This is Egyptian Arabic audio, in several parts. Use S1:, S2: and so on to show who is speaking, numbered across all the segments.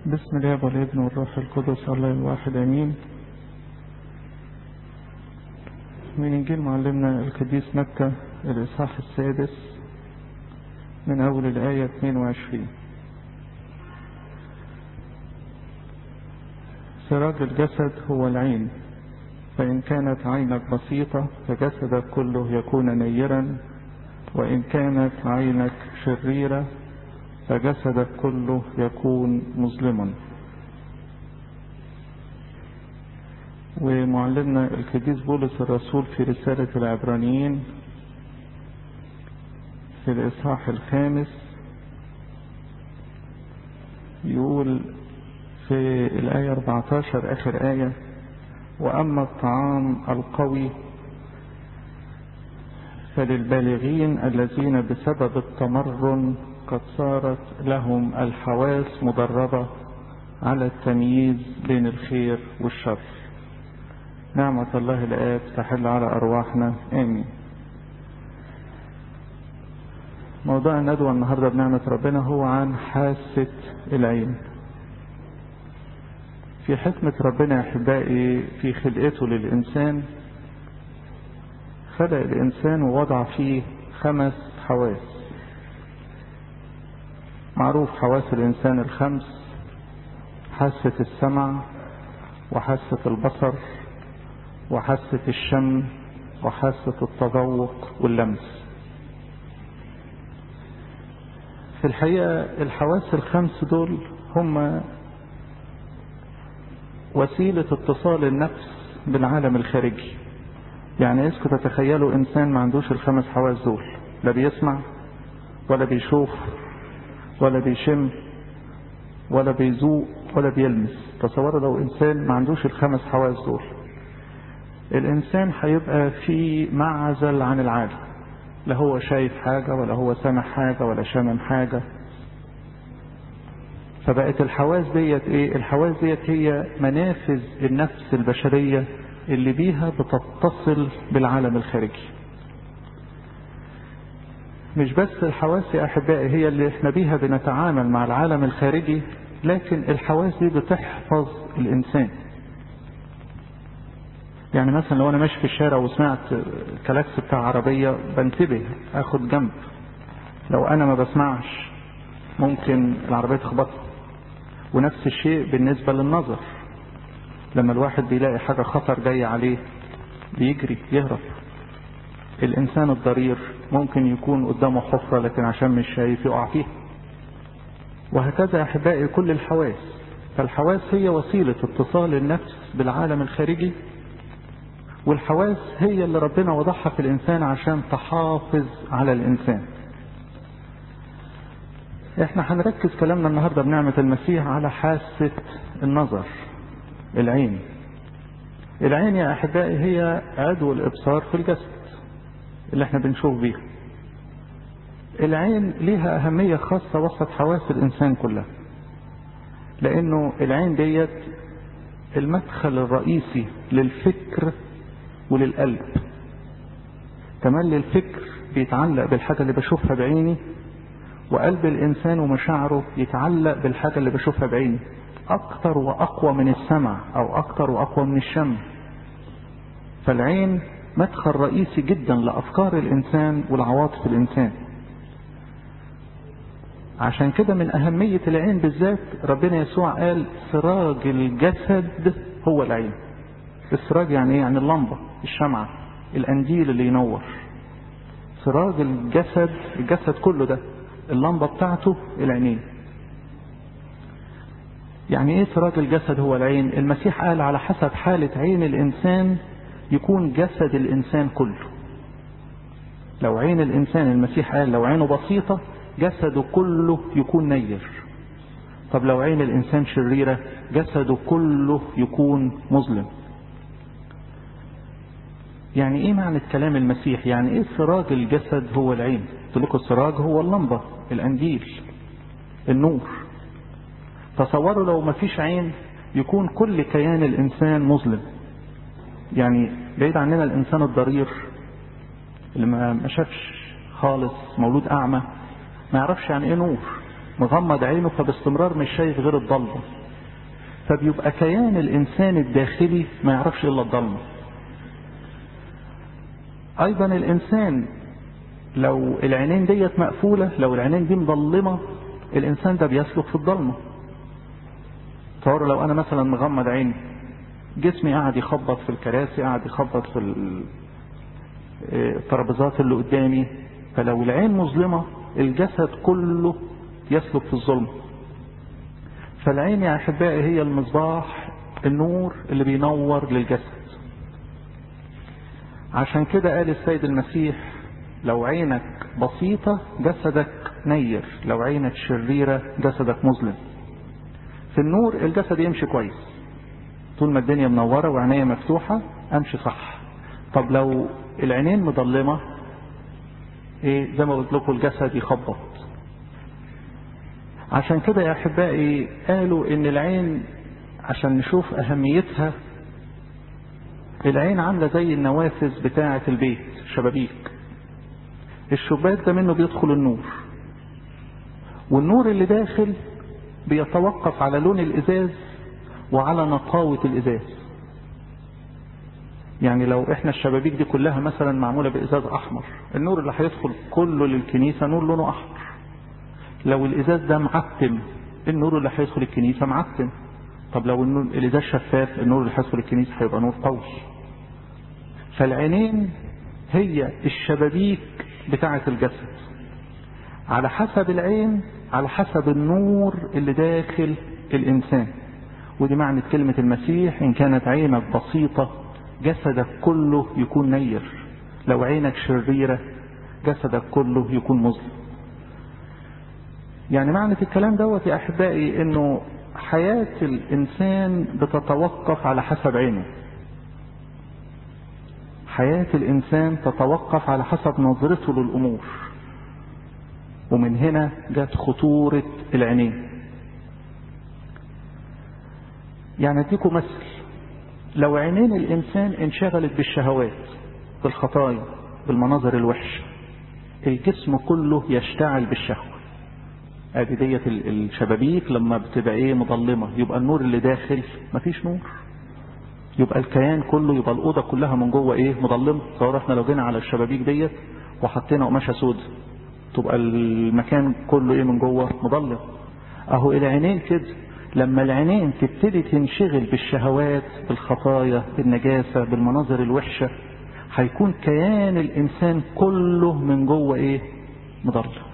S1: بسم الله والابن والروح القدس الله الواحد امين من انجيل معلمنا القديس متى الاصحاح السادس من اول الايه 22 سراج الجسد هو العين فان كانت عينك بسيطه فجسدك كله يكون نيرا وان كانت عينك شريره فجسدك كله يكون مظلما ومعلمنا القديس بولس الرسول في رسالة العبرانيين في الإصحاح الخامس يقول في الآية 14 آخر آية وأما الطعام القوي فللبالغين الذين بسبب التمرن قد صارت لهم الحواس مدربة على التمييز بين الخير والشر نعمة الله الآب تحل على أرواحنا آمين موضوع الندوة النهاردة بنعمة ربنا هو عن حاسة العين في حكمة ربنا يا أحبائي في خلقته للإنسان خلق الإنسان ووضع فيه خمس حواس معروف حواس الإنسان الخمس حاسة السمع وحاسة البصر وحاسة الشم وحاسة التذوق واللمس في الحقيقة الحواس الخمس دول هم وسيلة اتصال النفس بالعالم الخارجي يعني اسكت تتخيلوا انسان ما عندوش الخمس حواس دول لا بيسمع ولا بيشوف ولا بيشم ولا بيذوق ولا بيلمس تصوروا لو انسان ما عندوش الخمس حواس دول الانسان هيبقى في معزل عن العالم لا هو شايف حاجة ولا هو سامع حاجة ولا شامم حاجة فبقت الحواس ديت ايه الحواس ديت هي منافذ النفس البشرية اللي بيها بتتصل بالعالم الخارجي مش بس الحواس يا احبائي هي اللي احنا بيها بنتعامل مع العالم الخارجي لكن الحواس دي بتحفظ الانسان يعني مثلا لو انا ماشي في الشارع وسمعت كلاكس بتاع عربية بنتبه اخد جنب لو انا ما بسمعش ممكن العربية تخبطني ونفس الشيء بالنسبة للنظر لما الواحد بيلاقي حاجة خطر جاية عليه بيجري يهرب الانسان الضرير ممكن يكون قدامه حفرة لكن عشان مش شايف يقع فيها وهكذا يا احبائي كل الحواس فالحواس هي وسيلة اتصال النفس بالعالم الخارجي والحواس هي اللي ربنا وضعها في الانسان عشان تحافظ على الانسان احنا هنركز كلامنا النهاردة بنعمة المسيح على حاسة النظر العين العين يا احبائي هي عدو الابصار في الجسد اللي احنا بنشوف بيها العين ليها اهمية خاصة وسط حواس الانسان كلها لانه العين ديت المدخل الرئيسي للفكر وللقلب كمان للفكر بيتعلق بالحاجة اللي بشوفها بعيني وقلب الانسان ومشاعره يتعلق بالحاجة اللي بشوفها بعيني اكتر واقوى من السمع او اكتر واقوى من الشم فالعين مدخل رئيسي جدا لافكار الانسان والعواطف الانسان عشان كده من اهمية العين بالذات ربنا يسوع قال سراج الجسد هو العين السراج يعني ايه يعني اللمبة الشمعة القنديل اللي ينور سراج الجسد الجسد كله ده اللمبة بتاعته العينين يعني ايه سراج الجسد هو العين المسيح قال على حسب حالة عين الانسان يكون جسد الانسان كله لو عين الانسان المسيح قال لو عينه بسيطة جسده كله يكون نير طب لو عين الانسان شريرة جسده كله يكون مظلم يعني ايه معنى كلام المسيح يعني ايه سراج الجسد هو العين قلت لكم السراج هو اللمبة القنديل النور تصوروا لو ما فيش عين يكون كل كيان الانسان مظلم يعني بعيد عننا الانسان الضرير اللي ما شافش خالص مولود اعمى ما يعرفش يعني ايه نور مغمض عينه فباستمرار مش شايف غير الضلمة فبيبقى كيان الإنسان الداخلي ما يعرفش إلا الضلمة أيضا الإنسان لو العينين ديت مقفولة لو العينين دي مظلمة الإنسان ده بيسلك في الضلمة تصور لو أنا مثلا مغمض عيني جسمي قاعد يخبط في الكراسي قاعد يخبط في الترابيزات اللي قدامي فلو العين مظلمة الجسد كله يسلك في الظلم فالعين يا أحبائي هي المصباح النور اللي بينور للجسد عشان كده قال السيد المسيح لو عينك بسيطة جسدك نير لو عينك شريرة جسدك مظلم في النور الجسد يمشي كويس طول ما الدنيا منورة وعينيا مفتوحة امشي صح طب لو العينين مظلمة ايه زي ما قلت لكم الجسد يخبط عشان كده يا احبائي قالوا ان العين عشان نشوف اهميتها العين عاملة زي النوافذ بتاعة البيت شبابيك الشباك ده منه بيدخل النور والنور اللي داخل بيتوقف على لون الازاز وعلى نقاوة الازاز يعني لو احنا الشبابيك دي كلها مثلا معمولة بازاز احمر النور اللي هيدخل كله للكنيسة نور لونه احمر لو الازاز ده معتم النور اللي هيدخل الكنيسة معتم طب لو النور الازاز شفاف النور اللي هيدخل الكنيسة هيبقى نور قوي فالعينين هي الشبابيك بتاعة الجسد على حسب العين على حسب النور اللي داخل الإنسان ودي معنى كلمة المسيح إن كانت عينك بسيطة جسدك كله يكون نير لو عينك شريرة جسدك كله يكون مظلم يعني معنى الكلام دوت يا أحبائي إنه حياة الإنسان بتتوقف على حسب عينه حياة الإنسان تتوقف على حسب نظرته للأمور ومن هنا جت خطورة العينين يعني اديكم مثل لو عينين الإنسان انشغلت بالشهوات بالخطايا بالمناظر الوحشة الجسم كله يشتعل بالشهوة ادي ديت الشبابيك لما بتبقى ايه مظلمة يبقى النور اللي داخل مفيش نور يبقى الكيان كله يبقى الأوضة كلها من جوه ايه مظلمة صور احنا لو جينا على الشبابيك ديت وحطينا قماشة سود تبقى المكان كله ايه من جوه مظلم اهو العينين كده لما العينين تبتدي تنشغل بالشهوات بالخطايا بالنجاسة بالمناظر الوحشة هيكون كيان الانسان كله من جوه ايه مظلم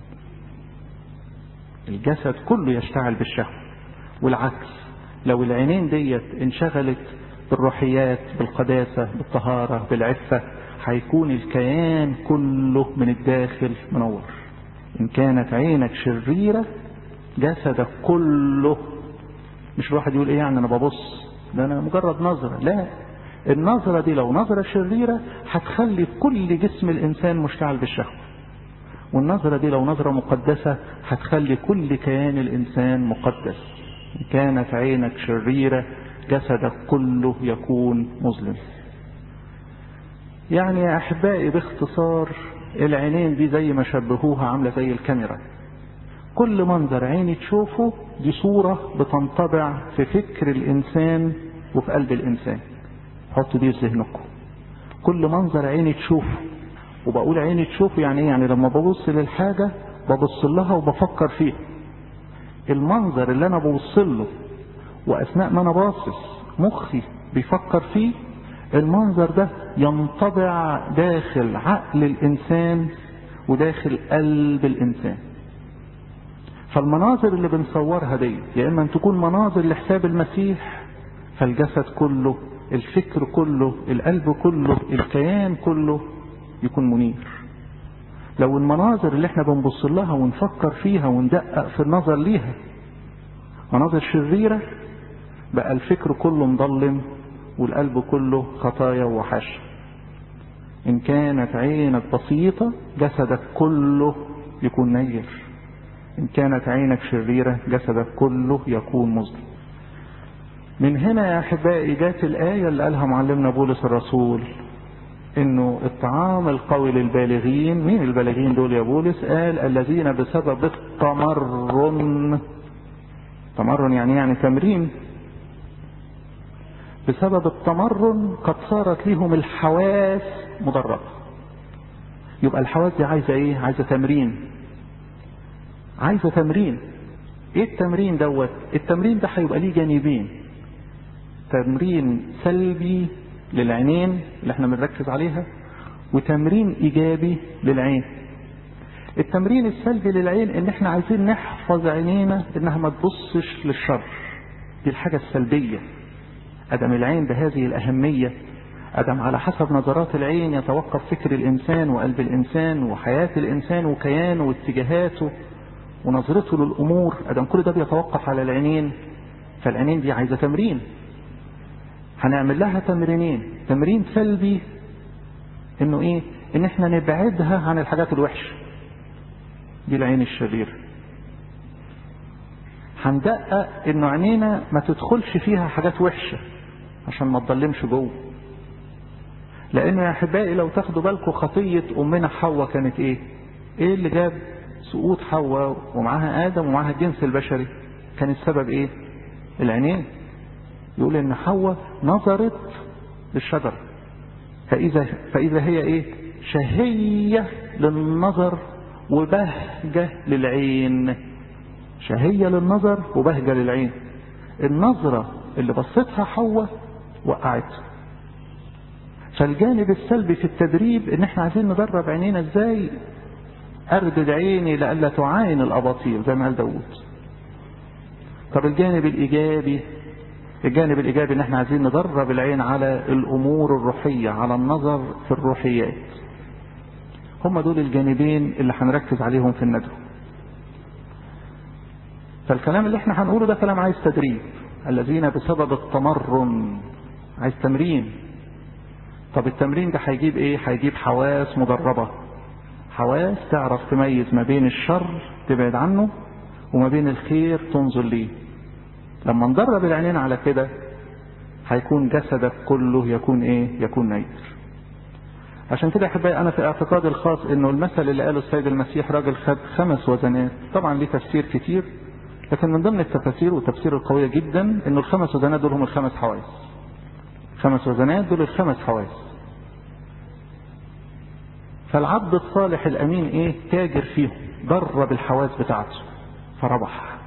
S1: الجسد كله يشتعل بالشهوة والعكس لو العينين ديت انشغلت بالروحيات بالقداسة بالطهارة بالعفة هيكون الكيان كله من الداخل منور إن كانت عينك شريرة جسدك كله مش الواحد يقول إيه يعني أنا ببص ده أنا مجرد نظرة لا النظرة دي لو نظرة شريرة هتخلي كل جسم الإنسان مشتعل بالشهوة والنظرة دي لو نظرة مقدسة هتخلي كل كيان الإنسان مقدس إن كانت عينك شريرة جسدك كله يكون مظلم يعني يا أحبائي باختصار العينين دي زي ما شبهوها عاملة زي الكاميرا كل منظر عيني تشوفه دي صورة بتنطبع في فكر الإنسان وفي قلب الإنسان حطوا دي في ذهنكم كل منظر عيني تشوفه وبقول عيني تشوفه يعني ايه يعني لما ببص للحاجة ببص لها وبفكر فيها المنظر اللي انا ببص له واثناء ما انا باصص مخي بيفكر فيه المنظر ده ينطبع داخل عقل الانسان وداخل قلب الانسان فالمناظر اللي بنصورها دي يا اما ان تكون مناظر لحساب المسيح فالجسد كله الفكر كله القلب كله الكيان كله يكون منير لو المناظر اللي احنا بنبص لها ونفكر فيها وندقق في النظر ليها مناظر شريرة بقى الفكر كله مضلم والقلب كله خطايا وحش إن كانت عينك بسيطة جسدك كله يكون نير إن كانت عينك شريرة جسدك كله يكون مظلم من هنا يا أحبائي جات الآية اللي قالها معلمنا بولس الرسول انه الطعام القوي للبالغين مين البالغين دول يا بولس قال الذين بسبب التمرن تمرن يعني يعني تمرين بسبب التمرن قد صارت لهم الحواس مدربة يبقى الحواس دي عايزة ايه عايزة تمرين عايزة تمرين ايه التمرين دوت التمرين ده هيبقى ليه جانبين تمرين سلبي للعينين اللي احنا بنركز عليها وتمرين ايجابي للعين التمرين السلبي للعين ان احنا عايزين نحفظ عينينا انها ما تبصش للشر دي الحاجة السلبية ادم العين بهذه الاهمية ادم على حسب نظرات العين يتوقف فكر الانسان وقلب الانسان وحياة الانسان وكيانه واتجاهاته ونظرته للامور ادم كل ده بيتوقف على العينين فالعينين دي عايزة تمرين هنعمل لها تمرينين تمرين سلبي انه ايه ان احنا نبعدها عن الحاجات الوحشة دي العين الشريرة هندقق انه عينينا ما تدخلش فيها حاجات وحشة عشان ما تضلمش جوه لانه يا احبائي لو تاخدوا بالكم خطية امنا حواء كانت ايه ايه اللي جاب سقوط حواء ومعاها ادم ومعاها الجنس البشري كان السبب ايه العينين يقول ان حواء نظرت للشجرة فإذا, فإذا هي ايه شهية للنظر وبهجة للعين شهية للنظر وبهجة للعين النظرة اللي بصتها حواء وقعتها فالجانب السلبي في التدريب ان احنا عايزين ندرب عينينا ازاي اردد عيني لألا تعاين الاباطيل زي ما قال داوود طب الجانب الايجابي الجانب الايجابي ان احنا عايزين ندرب العين على الامور الروحية على النظر في الروحيات هم دول الجانبين اللي هنركز عليهم في الندوة فالكلام اللي احنا هنقوله ده كلام عايز تدريب الذين بسبب التمرن عايز تمرين طب التمرين ده هيجيب ايه هيجيب حواس مدربة حواس تعرف تميز ما بين الشر تبعد عنه وما بين الخير تنظر ليه لما ندرب العينين على كده هيكون جسدك كله يكون ايه يكون نير عشان كده احبائي انا في اعتقادي الخاص انه المثل اللي قاله السيد المسيح راجل خد خمس وزنات طبعا ليه تفسير كتير لكن من ضمن التفاسير والتفسير القوية جدا انه الخمس وزنات دول هم الخمس حواس خمس وزنات دول الخمس حواس فالعبد الصالح الامين ايه تاجر فيهم درب الحواس بتاعته فربح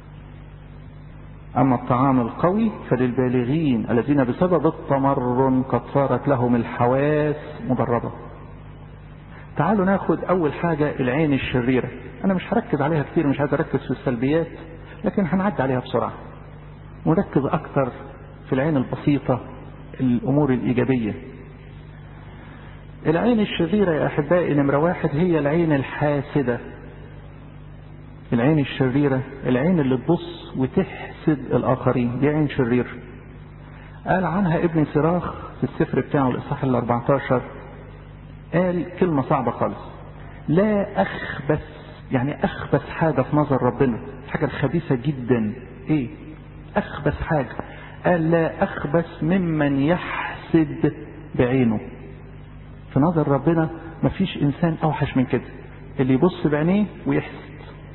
S1: أما الطعام القوي فللبالغين الذين بسبب التمرن قد صارت لهم الحواس مدربة تعالوا ناخد أول حاجة العين الشريرة أنا مش هركز عليها كتير مش عايز أركز في السلبيات لكن هنعدي عليها بسرعة ونركز أكتر في العين البسيطة الأمور الإيجابية العين الشريرة يا أحبائي نمرة واحد هي العين الحاسدة العين الشريرة العين اللي تبص وتحسد الآخرين دي عين شريرة قال عنها ابن سراخ في السفر بتاعه الإصحاح ال 14 قال كلمة صعبة خالص لا أخبث يعني أخبث حاجة في نظر ربنا الحاجة الخبيثة جدا إيه أخبث حاجة قال لا أخبث ممن يحسد بعينه في نظر ربنا مفيش إنسان أوحش من كده اللي يبص بعينيه ويحسد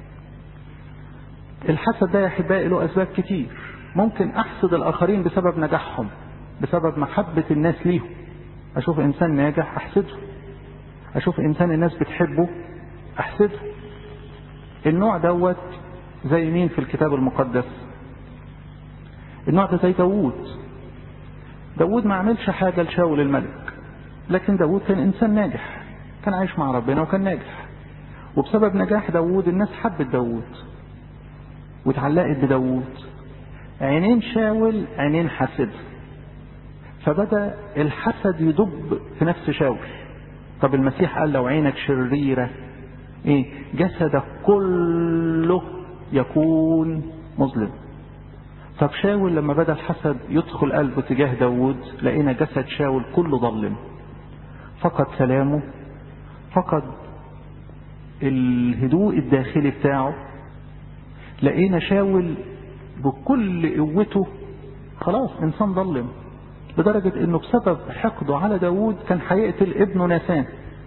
S1: الحسد ده يا احبائي له اسباب كتير ممكن احسد الاخرين بسبب نجاحهم بسبب محبة الناس ليهم اشوف انسان ناجح احسده اشوف انسان الناس بتحبه احسده النوع دوت زي مين في الكتاب المقدس النوع ده زي داوود داوود ما عملش حاجة لشاول الملك لكن داوود كان انسان ناجح كان عايش مع ربنا وكان ناجح وبسبب نجاح داوود الناس حبت داوود واتعلقت بداوود عينين شاول عينين حسد فبدأ الحسد يدب في نفس شاول طب المسيح قال لو عينك شريرة ايه جسدك كله يكون مظلم طب شاول لما بدأ الحسد يدخل قلبه تجاه داوود لقينا جسد شاول كله ظلم فقد سلامه فقد الهدوء الداخلي بتاعه لقينا شاول بكل قوته خلاص انسان ظلم لدرجة انه بسبب حقده على داود كان هيقتل ابنه ناسان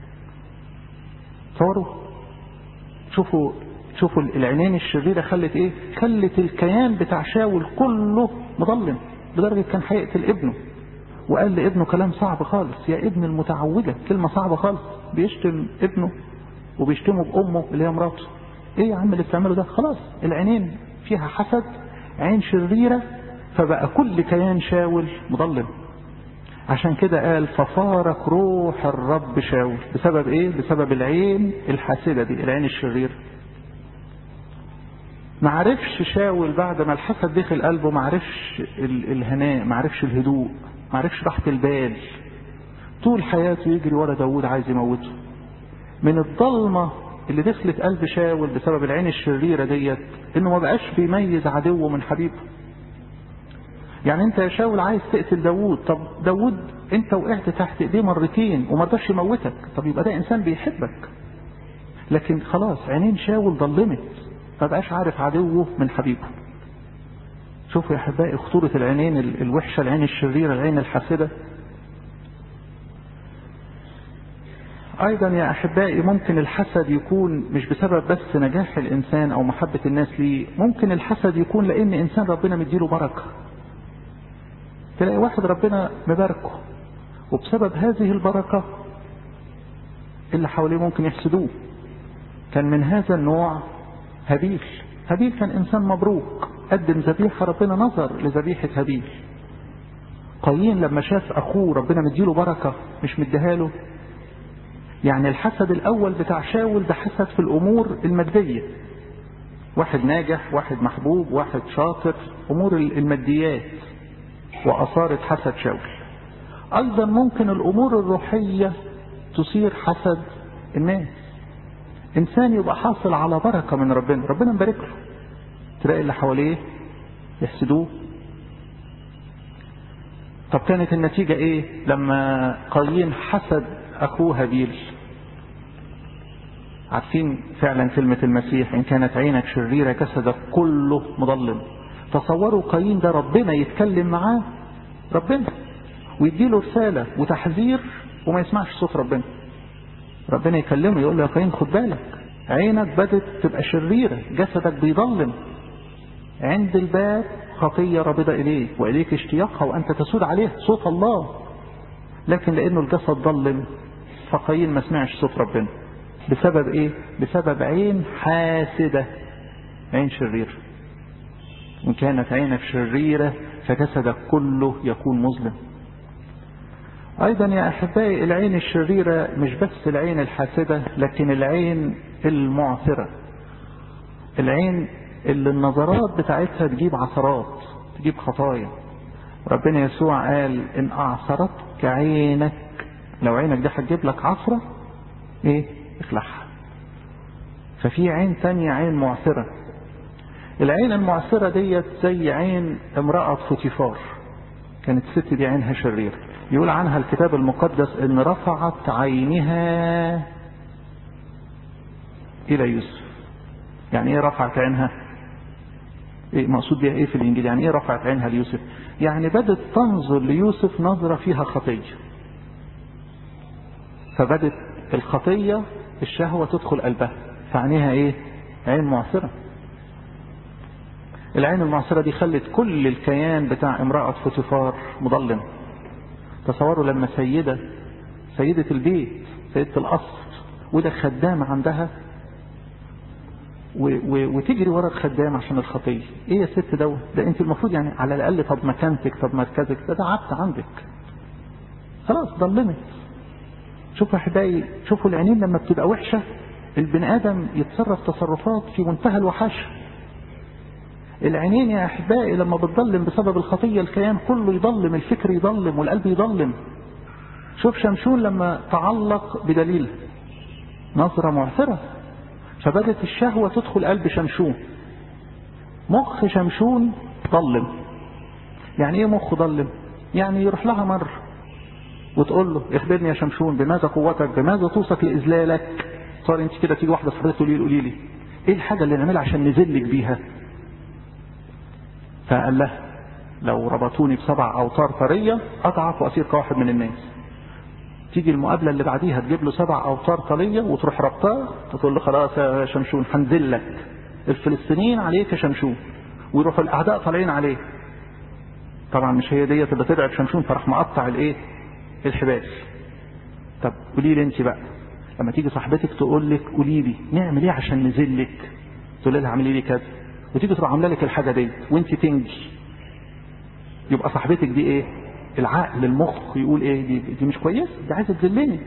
S1: تصوروا شوفوا شوفوا العينين الشريرة خلت ايه خلت الكيان بتاع شاول كله مظلم لدرجة كان هيقتل ابنه وقال لابنه كلام صعب خالص يا ابن المتعودة كلمة صعبة خالص بيشتم ابنه وبيشتمه بأمه اللي هي مراته ايه يا عم اللي بتعمله ده خلاص العينين فيها حسد عين شريرة فبقى كل كيان شاول مظلم عشان كده قال ففارق روح الرب شاول بسبب ايه بسبب العين الحاسدة دي العين الشريرة ما عرفش شاول بعد ما الحسد دخل قلبه ما عرفش الهناء ما عرفش الهدوء ما عرفش راحة البال طول حياته يجري ورا داود عايز يموته من الضلمة اللي دخلت قلب شاول بسبب العين الشريرة ديت انه ما بقاش بيميز عدوه من حبيبه يعني انت يا شاول عايز تقتل داوود طب داوود انت وقعت تحت ايديه مرتين وما رضاش يموتك طب يبقى ده انسان بيحبك لكن خلاص عينين شاول ضلمت ما بقاش عارف عدوه من حبيبه شوفوا يا احبائي خطورة العينين الوحشة العين الشريرة العين الحاسدة ايضا يا احبائي ممكن الحسد يكون مش بسبب بس نجاح الانسان او محبة الناس ليه ممكن الحسد يكون لان انسان ربنا مديله بركة تلاقي واحد ربنا مباركه وبسبب هذه البركة اللي حواليه ممكن يحسدوه كان من هذا النوع هابيل هابيل كان انسان مبروك قدم ذبيحة ربنا نظر لذبيحة هابيل قايين لما شاف اخوه ربنا مديله بركة مش مديهاله يعني الحسد الاول بتاع شاول ده حسد في الامور المادية واحد ناجح واحد محبوب واحد شاطر امور الماديات واثارت حسد شاول ايضا ممكن الامور الروحية تصير حسد الناس انسان يبقى حاصل على بركة من ربنا ربنا مبارك له تلاقي اللي حواليه يحسدوه طب كانت النتيجة ايه لما قايين حسد اخوه هابيل عارفين فعلا كلمة المسيح ان كانت عينك شريرة جسدك كله مظلم تصوروا قايين ده ربنا يتكلم معاه ربنا ويديله رسالة وتحذير وما يسمعش صوت ربنا ربنا يكلمه يقول له يا قايين خد بالك عينك بدت تبقى شريرة جسدك بيضلم عند الباب خطية رابضة إليك وإليك اشتياقها وأنت تسود عليه صوت الله لكن لأنه الجسد ضلم فقايين ما سمعش صوت ربنا بسبب إيه؟ بسبب عين حاسدة عين شريرة إن كانت عينك شريرة فجسدك كله يكون مظلم أيضا يا أحبائي العين الشريرة مش بس العين الحاسدة لكن العين المعثرة العين اللي النظرات بتاعتها تجيب عثرات تجيب خطايا ربنا يسوع قال إن أعثرتك عينك لو عينك دي هتجيب لك عثرة إيه اخلعها ففي عين تانية عين معثرة العين المعثرة ديت زي عين امرأة فوتيفار كانت الست دي عينها شريرة يقول عنها الكتاب المقدس ان رفعت عينها الى يوسف يعني ايه رفعت عينها ايه مقصود بيها ايه في الانجيل يعني ايه رفعت عينها ليوسف يعني بدت تنظر ليوسف نظرة فيها خطية فبدت الخطية الشهوة تدخل قلبها فعينيها ايه عين معصرة العين المعصرة دي خلت كل الكيان بتاع امرأة فوتيفار مظلم تصوروا لما سيدة سيدة البيت سيدة القصر وده خدام عندها و و وتجري ورا الخدام عشان الخطية ايه يا ست دوت ده انت المفروض يعني على الاقل طب مكانتك طب مركزك ده ده عبد عندك خلاص ضلمت شوفوا احبائي شوفوا العينين لما بتبقى وحشة البني ادم يتصرف تصرفات في منتهى الوحشة العينين يا احبائي لما بتضلم بسبب الخطية الكيان كله يضلم الفكر يضلم والقلب يضلم شوف شمشون لما تعلق بدليل نظرة معثرة فبدت الشهوة تدخل قلب شمشون مخ شمشون ضلم يعني ايه مخ ضلم يعني يروح لها مرة وتقول له اخبرني يا شمشون بماذا قوتك بماذا توصك لإذلالك صار انت كده تيجي واحدة صاحبتك تقولي قولي لي ايه الحاجة اللي نعملها عشان نذلك بيها فقال لها لو ربطوني بسبع اوتار طريه اضعف واصير كواحد من الناس تيجي المقابله اللي بعديها تجيب له سبع اوتار طريه وتروح ربطاه تقول له خلاص يا شمشون هنزل لك الفلسطينيين عليك يا شمشون ويروحوا الاعداء طالعين عليه طبعا مش هي ديت اللي تدعي شمشون فراح مقطع الايه الحبال طب قولي لي انت بقى لما تيجي صاحبتك تقول لك قولي لي نعمل ايه عشان نذلك تقول لها اعملي لي كذا وتيجي تروح عامله لك الحاجه ديت وانت تنجي يبقى صاحبتك دي ايه العقل المخ يقول ايه دي, دي مش كويس دي عايزه تذلني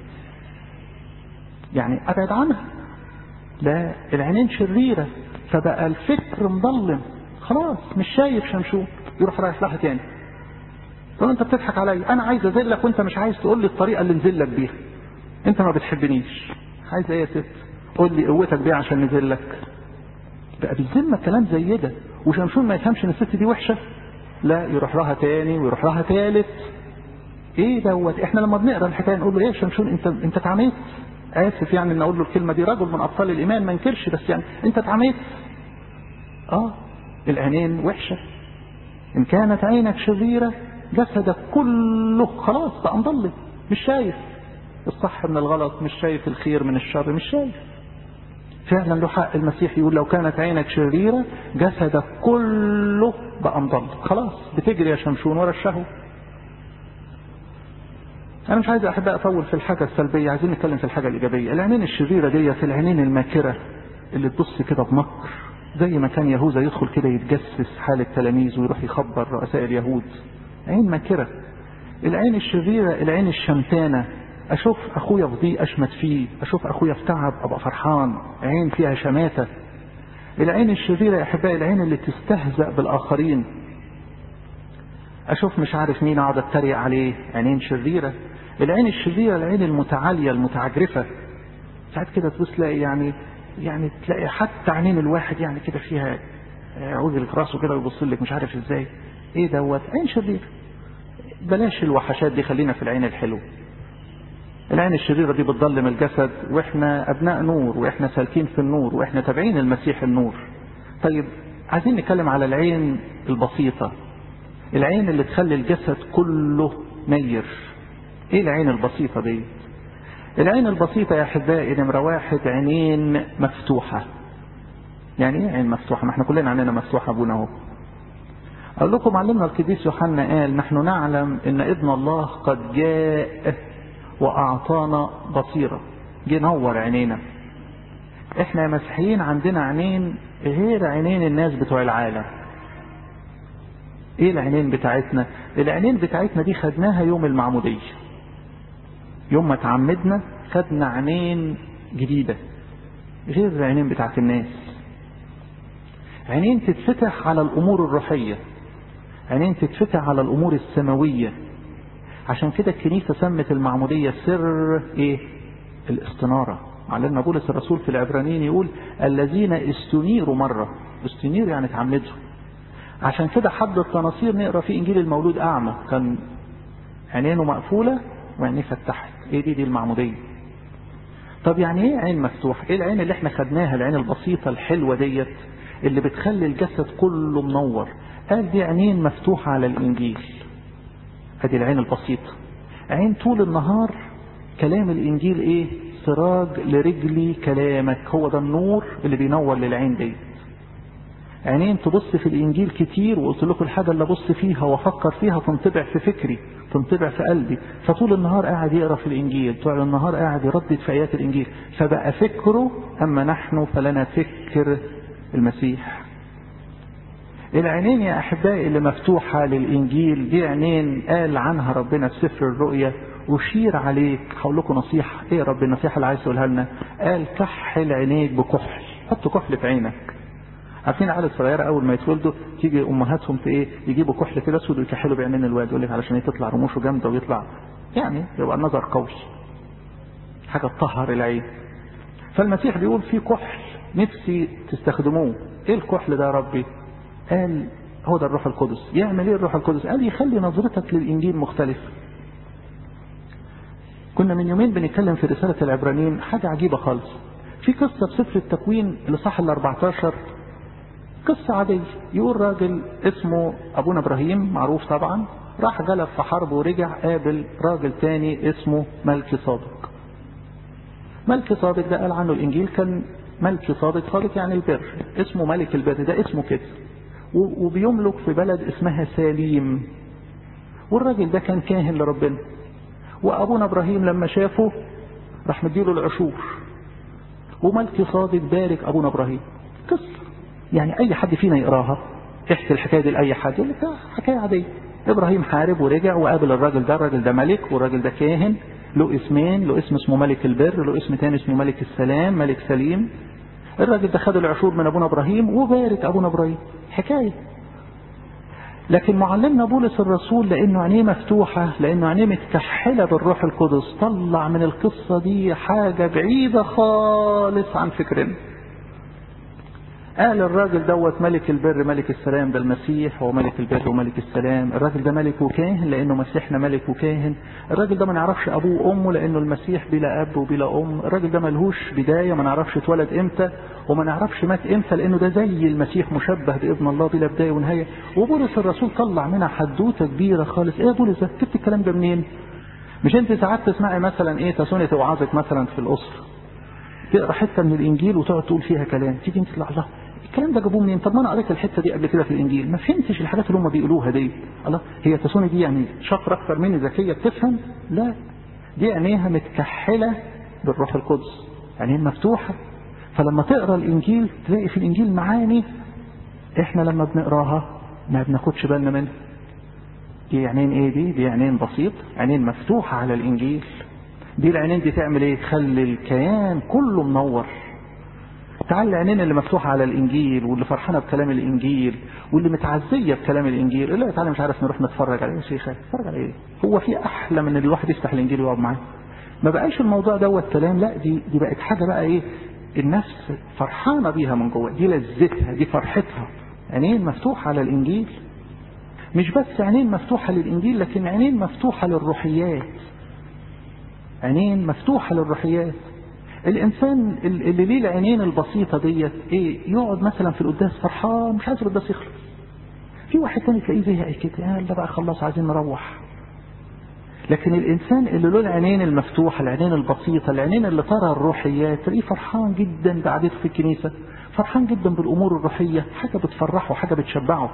S1: يعني ابعد عنها لا العينين شريره فبقى الفكر مظلم خلاص مش شايف شمشون يروح رايح لها تاني تقول انت بتضحك عليا انا عايز اذلك وانت مش عايز تقول لي الطريقه اللي نزلك بيها انت ما بتحبنيش عايز ايه يا ست قول لي قوتك بيه عشان نزلك بقى بالذمه كلام زي ده وشمشون ما يفهمش ان الست دي وحشه لا يروح لها تاني ويروح لها تالت ايه دوت احنا لما بنقرا الحكايه نقول له ايه شمشون انت انت اتعميت اسف يعني ان اقول له الكلمه دي رجل من ابطال الايمان ما انكرش بس يعني انت اتعميت اه العينين وحشه ان كانت عينك شريره جسدك كله خلاص بقى مضلم مش شايف الصح من الغلط مش شايف الخير من الشر مش شايف فعلا له حق المسيح يقول لو كانت عينك شريرة جسدك كله بقى مضل خلاص بتجري يا شمشون ورا الشهوة أنا مش عايز أحباء أطول في الحاجة السلبية عايزين نتكلم في الحاجة الإيجابية العينين الشريرة دي في العينين الماكرة اللي تبص كده بمكر زي ما كان يهوذا يدخل كده يتجسس حال التلاميذ ويروح يخبر رؤساء اليهود عين ماكرة العين الشريرة العين الشمتانة اشوف اخويا في ضيق اشمت فيه اشوف اخويا في تعب ابقى فرحان عين فيها شماتة العين الشريرة يا احبائي العين اللي تستهزأ بالاخرين اشوف مش عارف مين اقعد اتريق عليه عينين شريرة العين الشريرة العين المتعالية المتعجرفة ساعات كده تبص تلاقي يعني يعني تلاقي حتى عينين الواحد يعني كده فيها عوج لك راسه كده ويبص لك مش عارف ازاي ايه دوت عين شريرة بلاش الوحشات دي خلينا في العين الحلوه العين الشريرة دي بتظلم الجسد واحنا ابناء نور واحنا سالكين في النور واحنا تابعين المسيح النور طيب عايزين نتكلم على العين البسيطة العين اللي تخلي الجسد كله نير ايه العين البسيطة دي العين البسيطة يا احبائي نمرة واحد عينين مفتوحة يعني ايه عين مفتوحة ما احنا كلنا عيننا مفتوحة ابونا اهو اقول لكم علمنا القديس يوحنا قال نحن نعلم ان ابن الله قد جاء واعطانا بصيرة جه نور عينينا احنا يا مسيحيين عندنا عينين غير عينين الناس بتوع العالم ايه العينين بتاعتنا العينين بتاعتنا دي خدناها يوم المعمودية يوم ما تعمدنا خدنا عينين جديدة غير العينين بتاعت الناس عينين تتفتح على الامور الروحية عينين تتفتح على الامور السماوية عشان كده الكنيسة سمت المعمودية سر ايه الاستنارة علمنا بولس الرسول في العبرانيين يقول الذين استنيروا مرة استنير يعني اتعمدوا عشان كده حد التناصير نقرا في انجيل المولود اعمى كان عينينه مقفولة وعينيه فتحت ايه دي دي المعمودية طب يعني ايه عين مفتوح ايه العين اللي احنا خدناها العين البسيطة الحلوة ديت اللي بتخلي الجسد كله منور قال دي عينين مفتوحة على الانجيل ادي العين البسيطة عين طول النهار كلام الانجيل ايه سراج لرجلي كلامك هو ده النور اللي بينور للعين دي عينين تبص في الانجيل كتير وقلت لكم الحاجة اللي ابص فيها وافكر فيها تنطبع في فكري تنطبع في قلبي فطول النهار قاعد يقرا في الانجيل طول النهار قاعد يردد في ايات الانجيل فبقى فكره اما نحن فلنا فكر المسيح العينين يا احبائي اللي مفتوحه للانجيل دي عينين قال عنها ربنا في سفر الرؤيا أشير عليك هقول لكم نصيحة إيه رب النصيحة اللي عايز تقولها لنا قال كحل عينيك بكحل حط كحل في عينك عارفين العيال الصغيرة أول ما يتولدوا تيجي أمهاتهم في إيه يجيبوا كحل كده أسود ويكحلوا بعينين الواد يقول لك علشان تطلع رموشه جامدة ويطلع يعني يبقى النظر قوي حاجة تطهر العين فالمسيح بيقول في كحل نفسي تستخدموه ايه الكحل ده يا ربي قال هو ده الروح القدس يعمل ايه الروح القدس قال يخلي نظرتك للانجيل مختلفه كنا من يومين بنتكلم في رسالة العبرانيين حاجة عجيبة خالص في قصة في سفر التكوين الإصحاح ال 14 قصة عادية يقول راجل اسمه أبونا إبراهيم معروف طبعا راح غلب في حرب ورجع قابل راجل تاني اسمه ملكي صادق ملكي صادق ده قال عنه الإنجيل كان ملكي صادق صادق يعني البر اسمه ملك البر ده اسمه كده وبيملك في بلد اسمها ساليم والراجل ده كان كاهن لربنا وأبونا إبراهيم لما شافه راح مديله العشور وملكي صادق بارك أبونا إبراهيم قصة يعني أي حد فينا يقراها احكي الحكاية دي لأي حد يقول لك حكاية عادية إبراهيم حارب ورجع وقابل الراجل ده الراجل ده ملك والراجل ده كاهن له اسمين له اسم اسمه ملك البر له اسم تاني اسمه ملك السلام ملك سليم الراجل ده خد العشور من أبونا إبراهيم وبارك أبونا إبراهيم حكاية لكن معلمنا بولس الرسول لانه عينيه مفتوحة لانه عينيه متكحلة بالروح القدس طلع من القصة دي حاجة بعيدة خالص عن فكرنا قال الراجل دوت ملك البر ملك السلام ده المسيح هو ملك البر وملك السلام الراجل ده ملك وكاهن لانه مسيحنا ملك وكاهن الراجل ده ما نعرفش ابوه وامه لانه المسيح بلا اب وبلا ام الراجل ده ملهوش بدايه ما نعرفش اتولد امتى وما نعرفش مات امتى لانه ده زي المسيح مشبه بابن الله بلا بدايه ونهايه وبولس الرسول طلع منها حدوته كبيره خالص ايه يا بولس ده جبت الكلام ده منين مش انت ساعات تسمعي مثلا ايه تسوني توعظك مثلا في الاسره تقرا حته من الانجيل وتقعد تقول فيها كلام تيجي انت تطلع الله الكلام ده جابوه منين طب ما انا قريت الحته دي قبل كده في الانجيل ما فهمتش الحاجات اللي هم بيقولوها دي الله هي تسوني دي يعني شاطره اكتر مني ذكيه بتفهم لا دي عينيها متكحله بالروح القدس عينين مفتوحه فلما تقرا الانجيل تلاقي في الانجيل معاني احنا لما بنقراها ما بناخدش بالنا منها دي عينين ايه دي دي عينين بسيط عينين مفتوحه على الانجيل دي العينين دي تعمل ايه تخلي الكيان كله منور تعال العينين اللي مفتوحة على الإنجيل واللي فرحانة بكلام الإنجيل واللي متعزية بكلام الإنجيل لا تعالى مش عارف نروح نتفرج عليه يا شيخ نتفرج على إيه هو في أحلى من الواحد يفتح الإنجيل ويقعد معاه ما بقاش الموضوع دوت كلام لا دي دي بقت حاجة بقى إيه النفس فرحانة بيها من جوه دي لذتها دي فرحتها عينين مفتوحة على الإنجيل مش بس عينين مفتوحة للإنجيل لكن عينين مفتوحة للروحيات عينين مفتوحة للروحيات الانسان اللي ليه العينين البسيطه ديت ايه يقعد مثلا في القداس فرحان مش عايز القداس يخلص في واحد تاني تلاقيه زهق كده يا لا بقى خلاص عايزين نروح لكن الانسان اللي له العينين المفتوحه العينين البسيطه العينين اللي ترى الروحيات تلاقيه فرحان جدا بقعدته في الكنيسه فرحان جدا بالامور الروحيه حاجه بتفرحه حاجه بتشبعه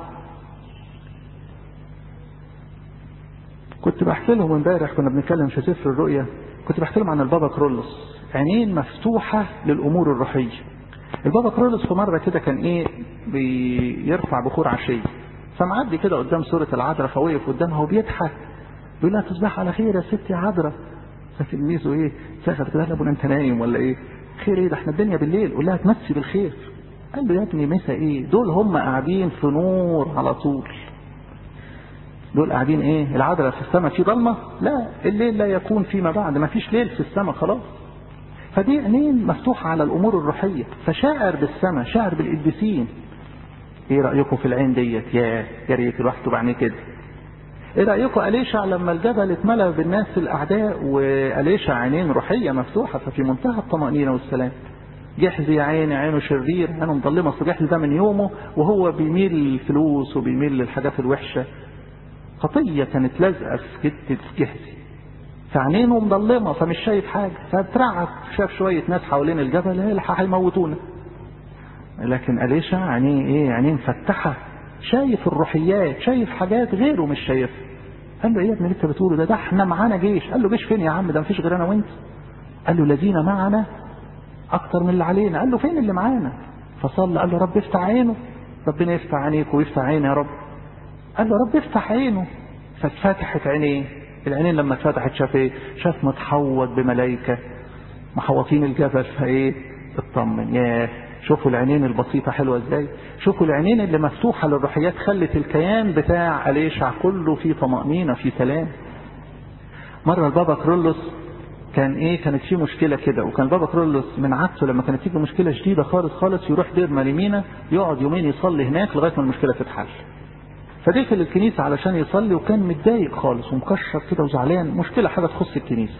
S1: كنت بحكي لهم امبارح كنا بنتكلم في سفر الرؤيا كنت بحكي لهم عن البابا كرولوس عينين مفتوحة للأمور الروحية البابا كرولوس في مرة كده كان إيه بيرفع بخور عشية فمعدي كده قدام سورة العذراء فوقف قدامها وبيضحك بيقول لها تصبح على خير يا ست يا عذراء فتلميذه ايه سافر كده يا ابونا انت نايم ولا ايه خير ايه ده احنا الدنيا بالليل قول لها تمسي بالخير قال له يا ابني مسا ايه دول هم قاعدين في نور على طول دول قاعدين ايه العذراء في السماء في ضلمه لا الليل لا يكون فيما بعد ما فيش ليل في السماء خلاص فدي عينين مفتوحة على الأمور الروحية فشاعر بالسماء شاعر بالقديسين ايه رأيكم في العين ديت يا يا ريت الواحد تبقى عينيه كده ايه رأيكم أليشع لما الجبل اتملى بالناس الأعداء وأليشع عينين روحية مفتوحة ففي منتهى الطمأنينة والسلام جحزي يا عيني عينه شرير عينه مظلمة اصل جحزي ده من يومه وهو بيميل للفلوس وبيميل للحاجات الوحشة خطية كانت لازقة في جدة جحزي فعينينه مظلمه فمش شايف حاجه فاترعب شاف شويه ناس حوالين الجبل هي هيموتونا لكن أليشع عينيه ايه عينيه مفتحه شايف الروحيات شايف حاجات غيره مش شايفها قال له ايه يا ابني اللي انت بتقوله ده ده احنا معانا جيش قال له جيش فين يا عم ده مفيش غير انا وانت قال له الذين معنا اكتر من اللي علينا قال له فين اللي معانا فصلى قال له رب افتح عينه ربنا يفتح عينيك ويفتح عيني يا رب قال له رب افتح عينه فاتفتحت عينيه العينين لما اتفتحت شاف ايه شاف متحوط بملائكة محوطين الجبل فايه اطمن ياه شوفوا العينين البسيطة حلوة ازاي شوفوا العينين اللي مفتوحة للروحيات خلت الكيان بتاع أليشع كله في طمأنينة في سلام مرة البابا كرولوس كان ايه كانت في مشكلة كده وكان البابا كرولوس من عادته لما كانت تيجي مشكلة شديدة خالص خالص يروح دير ماليمينا يقعد يومين يصلي هناك لغاية ما المشكلة تتحل فدخل الكنيسة علشان يصلي وكان متضايق خالص ومكشر كده وزعلان مشكلة حاجة تخص الكنيسة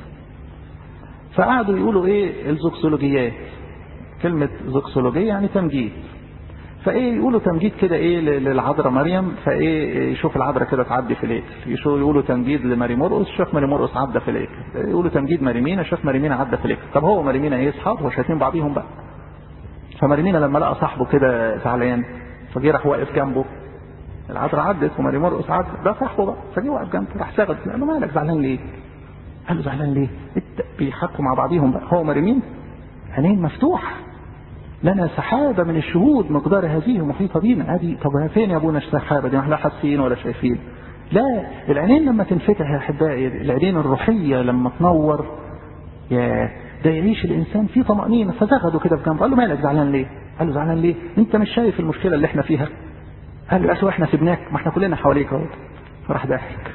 S1: فقعدوا يقولوا ايه الزوكسولوجيات كلمة زوكسولوجية يعني تمجيد فايه يقولوا تمجيد كده ايه للعذراء مريم فايه يشوف العذراء كده تعدي في الهيكل يقولوا تمجيد لماري مرقس شاف ماري مرقس عدى في الهيكل يقولوا تمجيد ماريمينا شاف ماريمينا عدى في الهيكل طب هو ماريمينا ايه اصحاب هو شايفين بعضيهم بقى فماريمينا لما لقى صاحبه كده زعلان فجه راح واقف جنبه العذراء عدت وماري مرقس عدت ده صاحبه بقى فجه واقف جنبه راح ساغد قال له مالك زعلان ليه؟ قال له زعلان ليه؟ بيحكوا مع بعضيهم بقى هو ماريمين عينين مفتوح لنا سحابة من الشهود مقدار هذه محيطة بينا ادي طب فين يا ابونا السحابة دي ما احنا حاسين ولا شايفين لا العينين لما تنفتح يا احبائي العينين الروحية لما تنور يا ده يعيش الانسان في طمأنينة فزغدوا كده في جنبه قال له مالك زعلان ليه؟ قال له زعلان ليه؟ انت مش شايف المشكلة اللي احنا فيها؟ قال له اسوء احنا سيبناك ما احنا كلنا حواليك اهو فراح ضاحك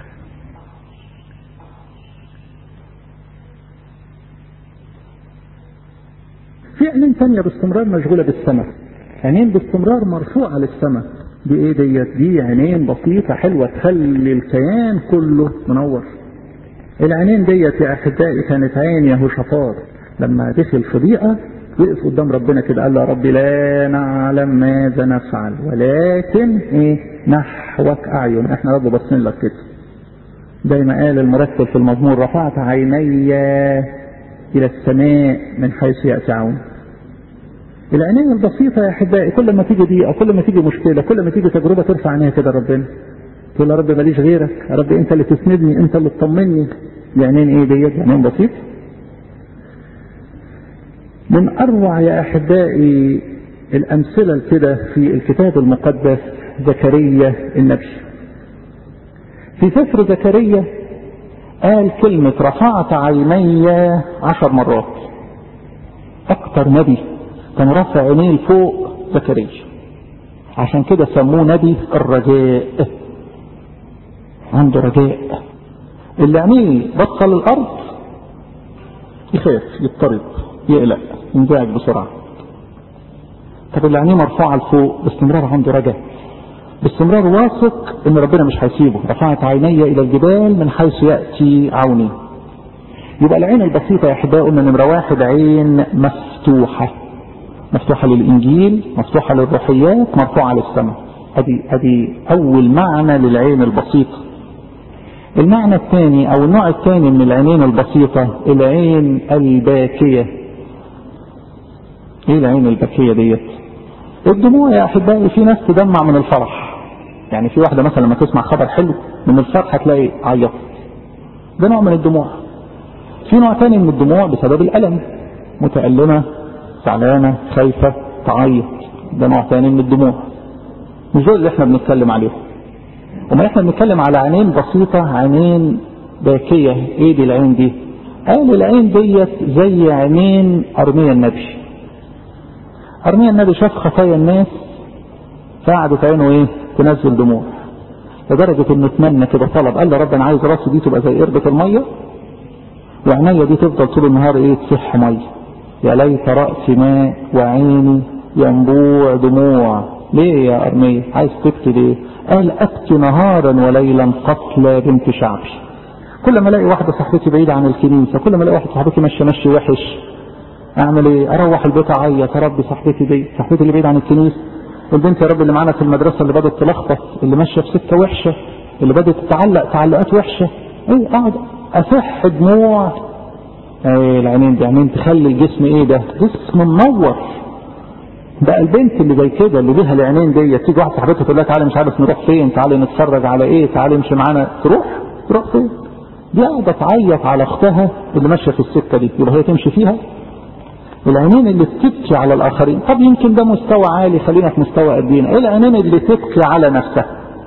S1: في عينين ثانية باستمرار مشغولة بالسماء عينين باستمرار مرفوعة للسماء دي ايه ديت دي عينين بسيطة حلوة تخلي الكيان كله منور العينين ديت يا احبائي كانت عين يهوشافاط لما دخل في ضيقة وقف قدام ربنا كده قال له يا رب لا نعلم ماذا نفعل ولكن ايه نحوك اعين احنا رب باصين لك كده زي ما قال المرتب في المزمور رفعت عيني الى السماء من حيث ياتي عون العينين البسيطة يا أحبائي كل ما تيجي ضيقة كل ما تيجي مشكلة كل ما تيجي تجربة ترفع عينيها كده ربنا تقول يا رب ماليش غيرك يا رب أنت اللي تسندني أنت اللي تطمني العينين إيه ديت عينين بسيط من أروع يا أحبائي الأمثلة كده في الكتاب المقدس زكريا النبي في سفر زكريا قال كلمة رفعت عيني عشر مرات أكتر نبي كان رافع عينيه لفوق زكريا عشان كده سموه نبي الرجاء عنده رجاء اللي عينيه بصة للأرض يخاف يضطرب يقلق ينزعج بسرعة طب اللي عينيه مرفوعة لفوق باستمرار عنده رجاء باستمرار واثق ان ربنا مش هيسيبه رفعت عيني الى الجبال من حيث ياتي عوني يبقى العين البسيطة يا احبائي قلنا نمرة واحد عين مفتوحة مفتوحة للانجيل مفتوحة للروحيات مرفوعة للسماء ادي ادي اول معنى للعين البسيطة المعنى الثاني او النوع الثاني من العينين البسيطة العين الباكية ايه العين الباكية ديت الدموع يا احبائي في ناس تدمع من الفرح يعني في واحده مثلا لما تسمع خبر حلو من الفرح هتلاقي عيط ده نوع من الدموع في نوع تاني من الدموع بسبب الالم متألمة زعلانة خايفة تعيط ده نوع تاني من الدموع مش دول اللي احنا بنتكلم عليهم وما احنا بنتكلم على عينين بسيطة عينين باكية ايه دي العين دي قال العين ديت زي عينين ارميا النبي ارميا النبي شاف خطايا الناس فقعدت عينه ايه تنزل دموع لدرجة انه اتمنى كده طلب قال له رب انا عايز راسي دي تبقى زي قربة المية وعينيا دي تفضل طول النهار ايه تصح مية يا ليت رأسي ماء وعيني ينبوع دموع ليه يا ارميا عايز تبكي ليه قال ابكي نهارا وليلا قتلى بنت شعبي كل ما الاقي واحده صاحبتي بعيده عن الكنيسه كل ما الاقي واحده صاحبتي ماشيه ماشي وحش اعمل ايه اروح البيت اعيط يا رب صاحبتي دي صاحبتي اللي بعيده عن الكنيسه والبنت يا رب اللي معانا في المدرسه اللي بدات تلخبط اللي ماشيه في سكه وحشه اللي بدات تتعلق تعلقات وحشه ايه اقعد اصح دموع ايه العينين دي عينين تخلي الجسم ايه ده جسم منور بقى البنت اللي زي كده اللي ليها العينين دي تيجي واحده صاحبتها تقول لها تعالى مش عارف نروح فين تعالى نتفرج على ايه تعالى امشي معانا تروح تروح فين دي قاعده تعيط على اختها اللي ماشيه في السكه دي يبقى هي تمشي فيها العينين اللي بتبكي على الاخرين طب يمكن ده مستوى عالي خلينا في مستوى قدينا ايه العينين اللي تبكي على نفسها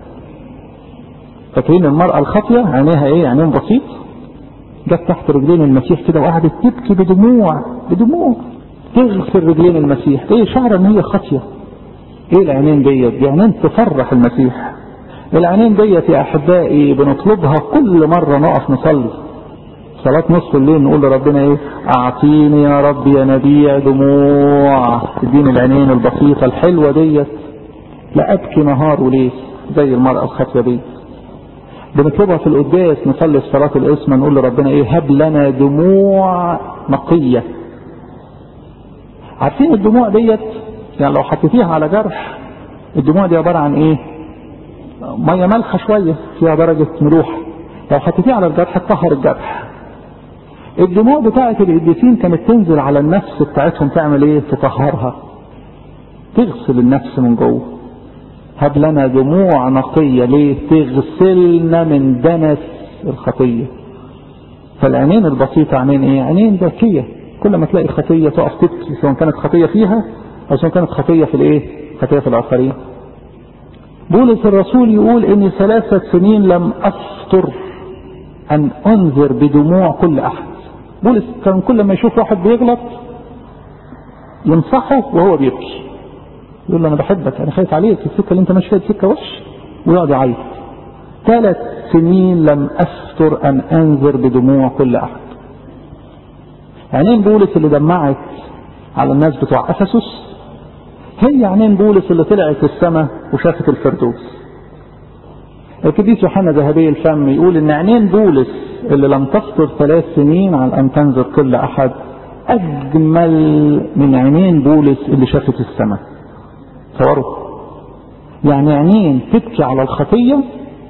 S1: فاكرين المرأة الخاطية عينيها ايه عينين بسيط جت تحت رجلين المسيح كده وقعدت تبكي بدموع بدموع تغسل رجلين المسيح ايه شعر ان هي خاطية ايه العينين ديت دي عينين تفرح المسيح العينين ديت يا احبائي بنطلبها كل مرة نقف نصلي صلاة نصف الليل نقول لربنا ايه اعطيني يا رب يا نبيع دموع تديني العينين البسيطة الحلوة ديت لا ابكي نهار وليل زي المرأة الخاطية دي بنطلبها في القداس نصلي في صلاة الاسم نقول لربنا ايه هب لنا دموع نقية عارفين الدموع ديت يعني لو حطيتيها على جرح الدموع دي عباره عن ايه ميه مالحه شويه فيها درجه ملوحه لو حطيتيه على الجرح تطهر الجرح الدموع بتاعه القديسين كانت تنزل على النفس بتاعتهم تعمل ايه تطهرها تغسل النفس من جوه هب لنا دموع نقية ليه تغسلنا من دنس الخطية فالعينين البسيطة عينين ايه عينين باكية كل ما تلاقي خطية تقف تبكي سواء كانت خطية فيها او سواء كانت خطية في الايه خطية في الاخرين بولس الرسول يقول اني ثلاثة سنين لم افطر ان انذر بدموع كل احد بولس كان كل ما يشوف واحد بيغلط ينصحه وهو بيبكي يقول له انا بحبك انا خايف عليك السكه اللي انت ماشي فيها دي سكه وحش ويقعد يعيط ثلاث سنين لم افتر ان انذر بدموع كل احد عينين بولس اللي دمعت على الناس بتوع افسس هي عينين بولس اللي طلعت السماء وشافت الفردوس القديس يوحنا ذهبي الفم يقول ان عينين بولس اللي لم تفطر ثلاث سنين عن ان تنذر كل احد اجمل من عينين بولس اللي شافت السماء تصوروا يعني عينين تبكي على الخطية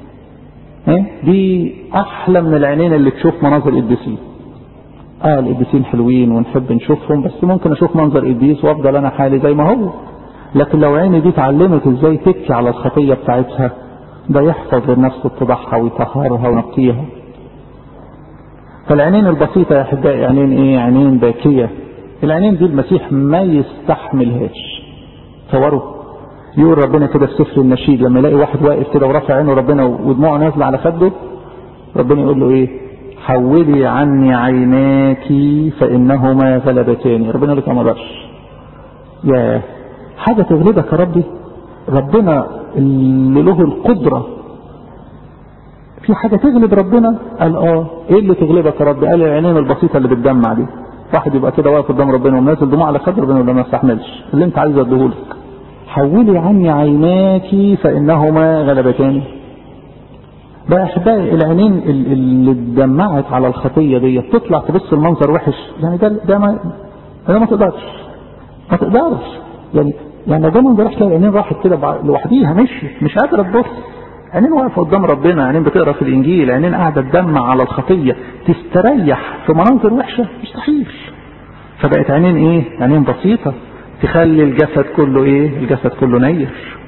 S1: دي أحلى من العينين اللي تشوف مناظر القديسين اه القديسين حلوين ونحب نشوفهم بس ممكن اشوف منظر قديس وافضل انا حالي زي ما هو لكن لو عيني دي اتعلمت ازاي تبكي على الخطية بتاعتها ده يحفظ للنفس اتضاعها ويطهرها وينقيها فالعينين البسيطة يا احبائي عينين ايه عينين باكية العينين دي المسيح ما يستحملهاش تصوروا يقول ربنا كده في سفر النشيد لما يلاقي واحد واقف كده ورافع عينه ربنا ودموعه نازله على خده ربنا يقول له ايه حولي عني عيناك فانهما غلبتاني ربنا يقول لك ما اقدرش يا حاجه تغلبك يا ربي ربنا اللي له القدره في حاجه تغلب ربنا قال اه ايه اللي تغلبك يا ربي قال العينين البسيطه اللي بتدمع دي واحد يبقى كده واقف قدام ربنا ونازل دموع على خده ربنا يقول له ما استحملش اللي انت عايز اديهولك حولي عني عيناك فإنهما غلبتان بقى أحبائي العينين اللي اتدمعت على الخطية دي تطلع تبص المنظر وحش يعني ده ده ما ده ما تقدرش ما تقدرش يعني يعني ده منظر وحش العينين راحت كده لوحديها مشي مش قادرة تبص عينين واقفة قدام ربنا عينين بتقرا في الإنجيل عينين قاعدة تدمع على الخطية تستريح في مناظر وحشة مستحيل فبقت عينين ايه عينين بسيطة تخلي الجسد كله ايه الجسد كله نير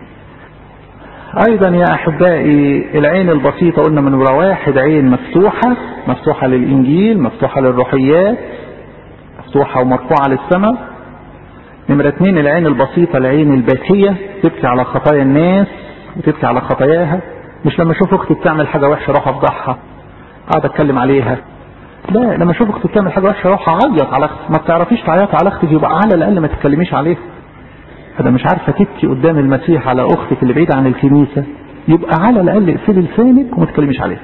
S1: ايضا يا احبائي العين البسيطة قلنا من واحد عين مفتوحة مفتوحة للانجيل مفتوحة للروحيات مفتوحة ومرفوعة للسماء نمرة اتنين العين البسيطة العين الباكية تبكي على خطايا الناس وتبكي على خطاياها مش لما اشوف اختي بتعمل حاجة وحشة اروح افضحها اقعد اتكلم عليها لا لما اشوف اختي بتعمل حاجه وحشه اروح اعيط على اختي ما بتعرفيش تعيطي على اختك يبقى على الاقل ما تتكلميش عليها انا مش عارفه تبكي قدام المسيح على اختك اللي بعيده عن الكنيسه يبقى على الاقل اقفلي لسانك وما تتكلميش عليها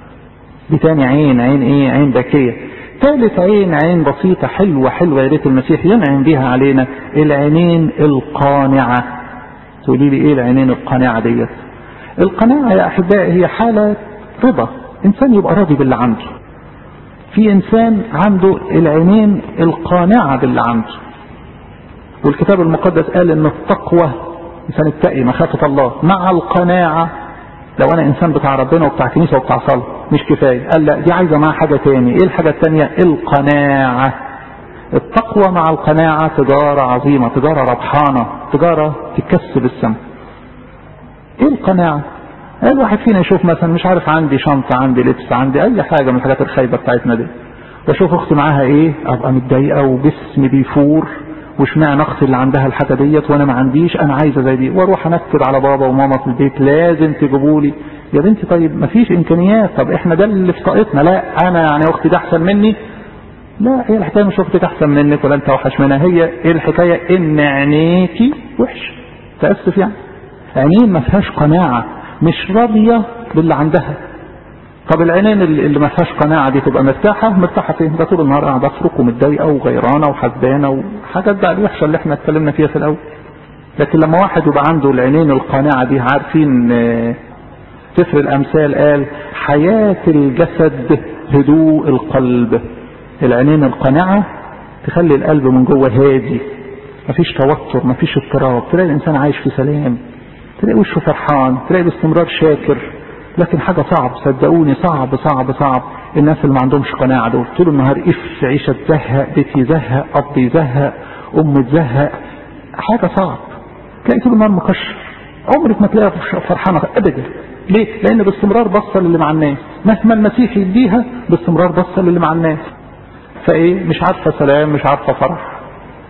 S1: دي تاني عين عين ايه عين باكيه ثالث عين عين بسيطة حلوة حلوة يا ريت المسيح ينعم بيها علينا العينين القانعة تقولي لي ايه العينين القانعة ديت القناعة يا احبائي هي حالة رضا انسان يبقى راضي باللي عنده في انسان عنده العينين القانعة باللي عنده والكتاب المقدس قال ان التقوى انسان التقي مخافة الله مع القناعة لو انا انسان بتاع ربنا وبتاع كنيسة وبتاع صلاة مش كفاية قال لا دي عايزة معاها حاجة تاني ايه الحاجة التانية القناعة التقوى مع القناعة تجارة عظيمة تجارة ربحانة تجارة تكسب السماء ايه القناعة الواحد فينا يشوف مثلا مش عارف عندي شنطة عندي لبس عندي اي حاجة من الحاجات الخايبة بتاعتنا دي واشوف اختي معاها ايه ابقى متضايقة وجسمي بيفور واشمعنى اختي اللي عندها الحاجة ديت وانا ما عنديش انا عايزة زي دي واروح انكد على بابا وماما في البيت لازم تجيبوا لي يا بنتي طيب ما فيش امكانيات طب احنا ده اللي في طاقتنا لا انا يعني اختي ده احسن مني لا هي الحكاية مش اختك احسن منك ولا انت اوحش منها هي ايه الحكاية ان عينيكي وحش تأسف يعني عينين ما فيهاش قناعة مش راضية باللي عندها طب العينين اللي ما فيهاش قناعة دي تبقى مرتاحة مرتاحة فين ده طول النهار قاعدة افرك ومتضايقة وغيرانة وحزانة وحاجات بقى الوحشة اللي احنا اتكلمنا فيها في الاول لكن لما واحد يبقى عنده العينين القانعة دي عارفين سفر الامثال قال حياة الجسد هدوء القلب العينين القانعة تخلي القلب من جوه هادي مفيش توتر مفيش اضطراب تلاقي الانسان عايش في سلام تلاقي وشه فرحان تلاقي باستمرار شاكر لكن حاجة صعب صدقوني صعب صعب صعب الناس اللي ما عندهمش قناعة دول طول النهار اف عيشة تزهق بيت يزهق اب يزهق ام تزهق حاجة صعب تلاقي طول النهار مكشر عمرك ما تلاقيها فرحانة ابدا ليه؟ لان باستمرار بصة للي مع الناس مهما المسيح يديها باستمرار بصة للي مع الناس فايه مش عارفة سلام مش عارفة فرح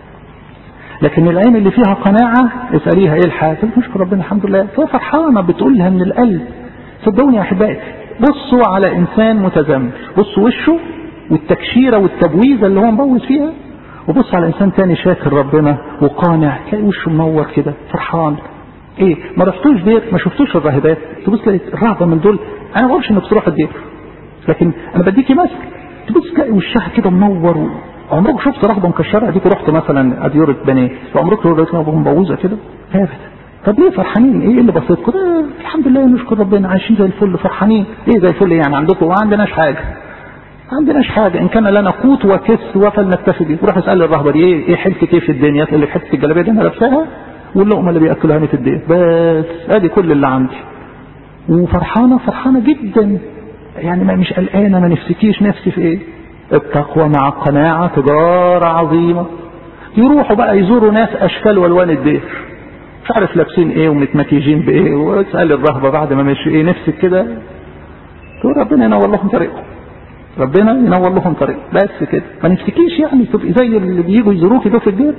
S1: لكن العين اللي فيها قناعة اسأليها ايه الحاجة نشكر ربنا الحمد لله فهي فرحانة بتقولها من القلب صدقوني يا احبائي بصوا على انسان متذمر بصوا وشه والتكشيرة والتبويزة اللي هو مبوز فيها وبص على انسان تاني شاكر ربنا وقانع تلاقي وشه منور كده فرحان ايه ما رحتوش دير ما شفتوش الراهبات تبص تلاقي الرهبة من دول انا ما بقولش انك تروح الدير لكن انا بديكي مثل تبص تلاقي وشها كده منور عمرك شفت رهبة مكشرة اديك رحت مثلا اديورة بنات وعمرك رحت مبوزة كده ابدا طب ليه فرحانين ايه اللي بسيطكم ده الحمد لله نشكر ربنا عايشين زي الفل فرحانين ايه زي الفل يعني عندكم ما عندناش حاجه ما عندناش حاجه ان كان لنا قوت وكس فلنكتفي به روح اسال الرهبه دي ايه ايه حلتك ايه في الدنيا تقول لي حته الجلابيه دي انا لابساها واللقمه اللي بياكلوها في الدنيا بس ادي كل اللي عندي وفرحانه فرحانه جدا يعني ما مش قلقانه ما نفسكيش نفسي في ايه التقوى مع القناعه تجاره عظيمه يروحوا بقى يزوروا ناس اشكال والوان الدير مش عارف لابسين ايه ومتمكيجين بايه واسال الرهبه بعد ما مشي ايه نفسك كده تقول ربنا ينور لهم طريقهم ربنا ينور لهم طريق بس كده ما نفسكيش يعني تبقي زي اللي بييجوا يزوروكي دول في الدير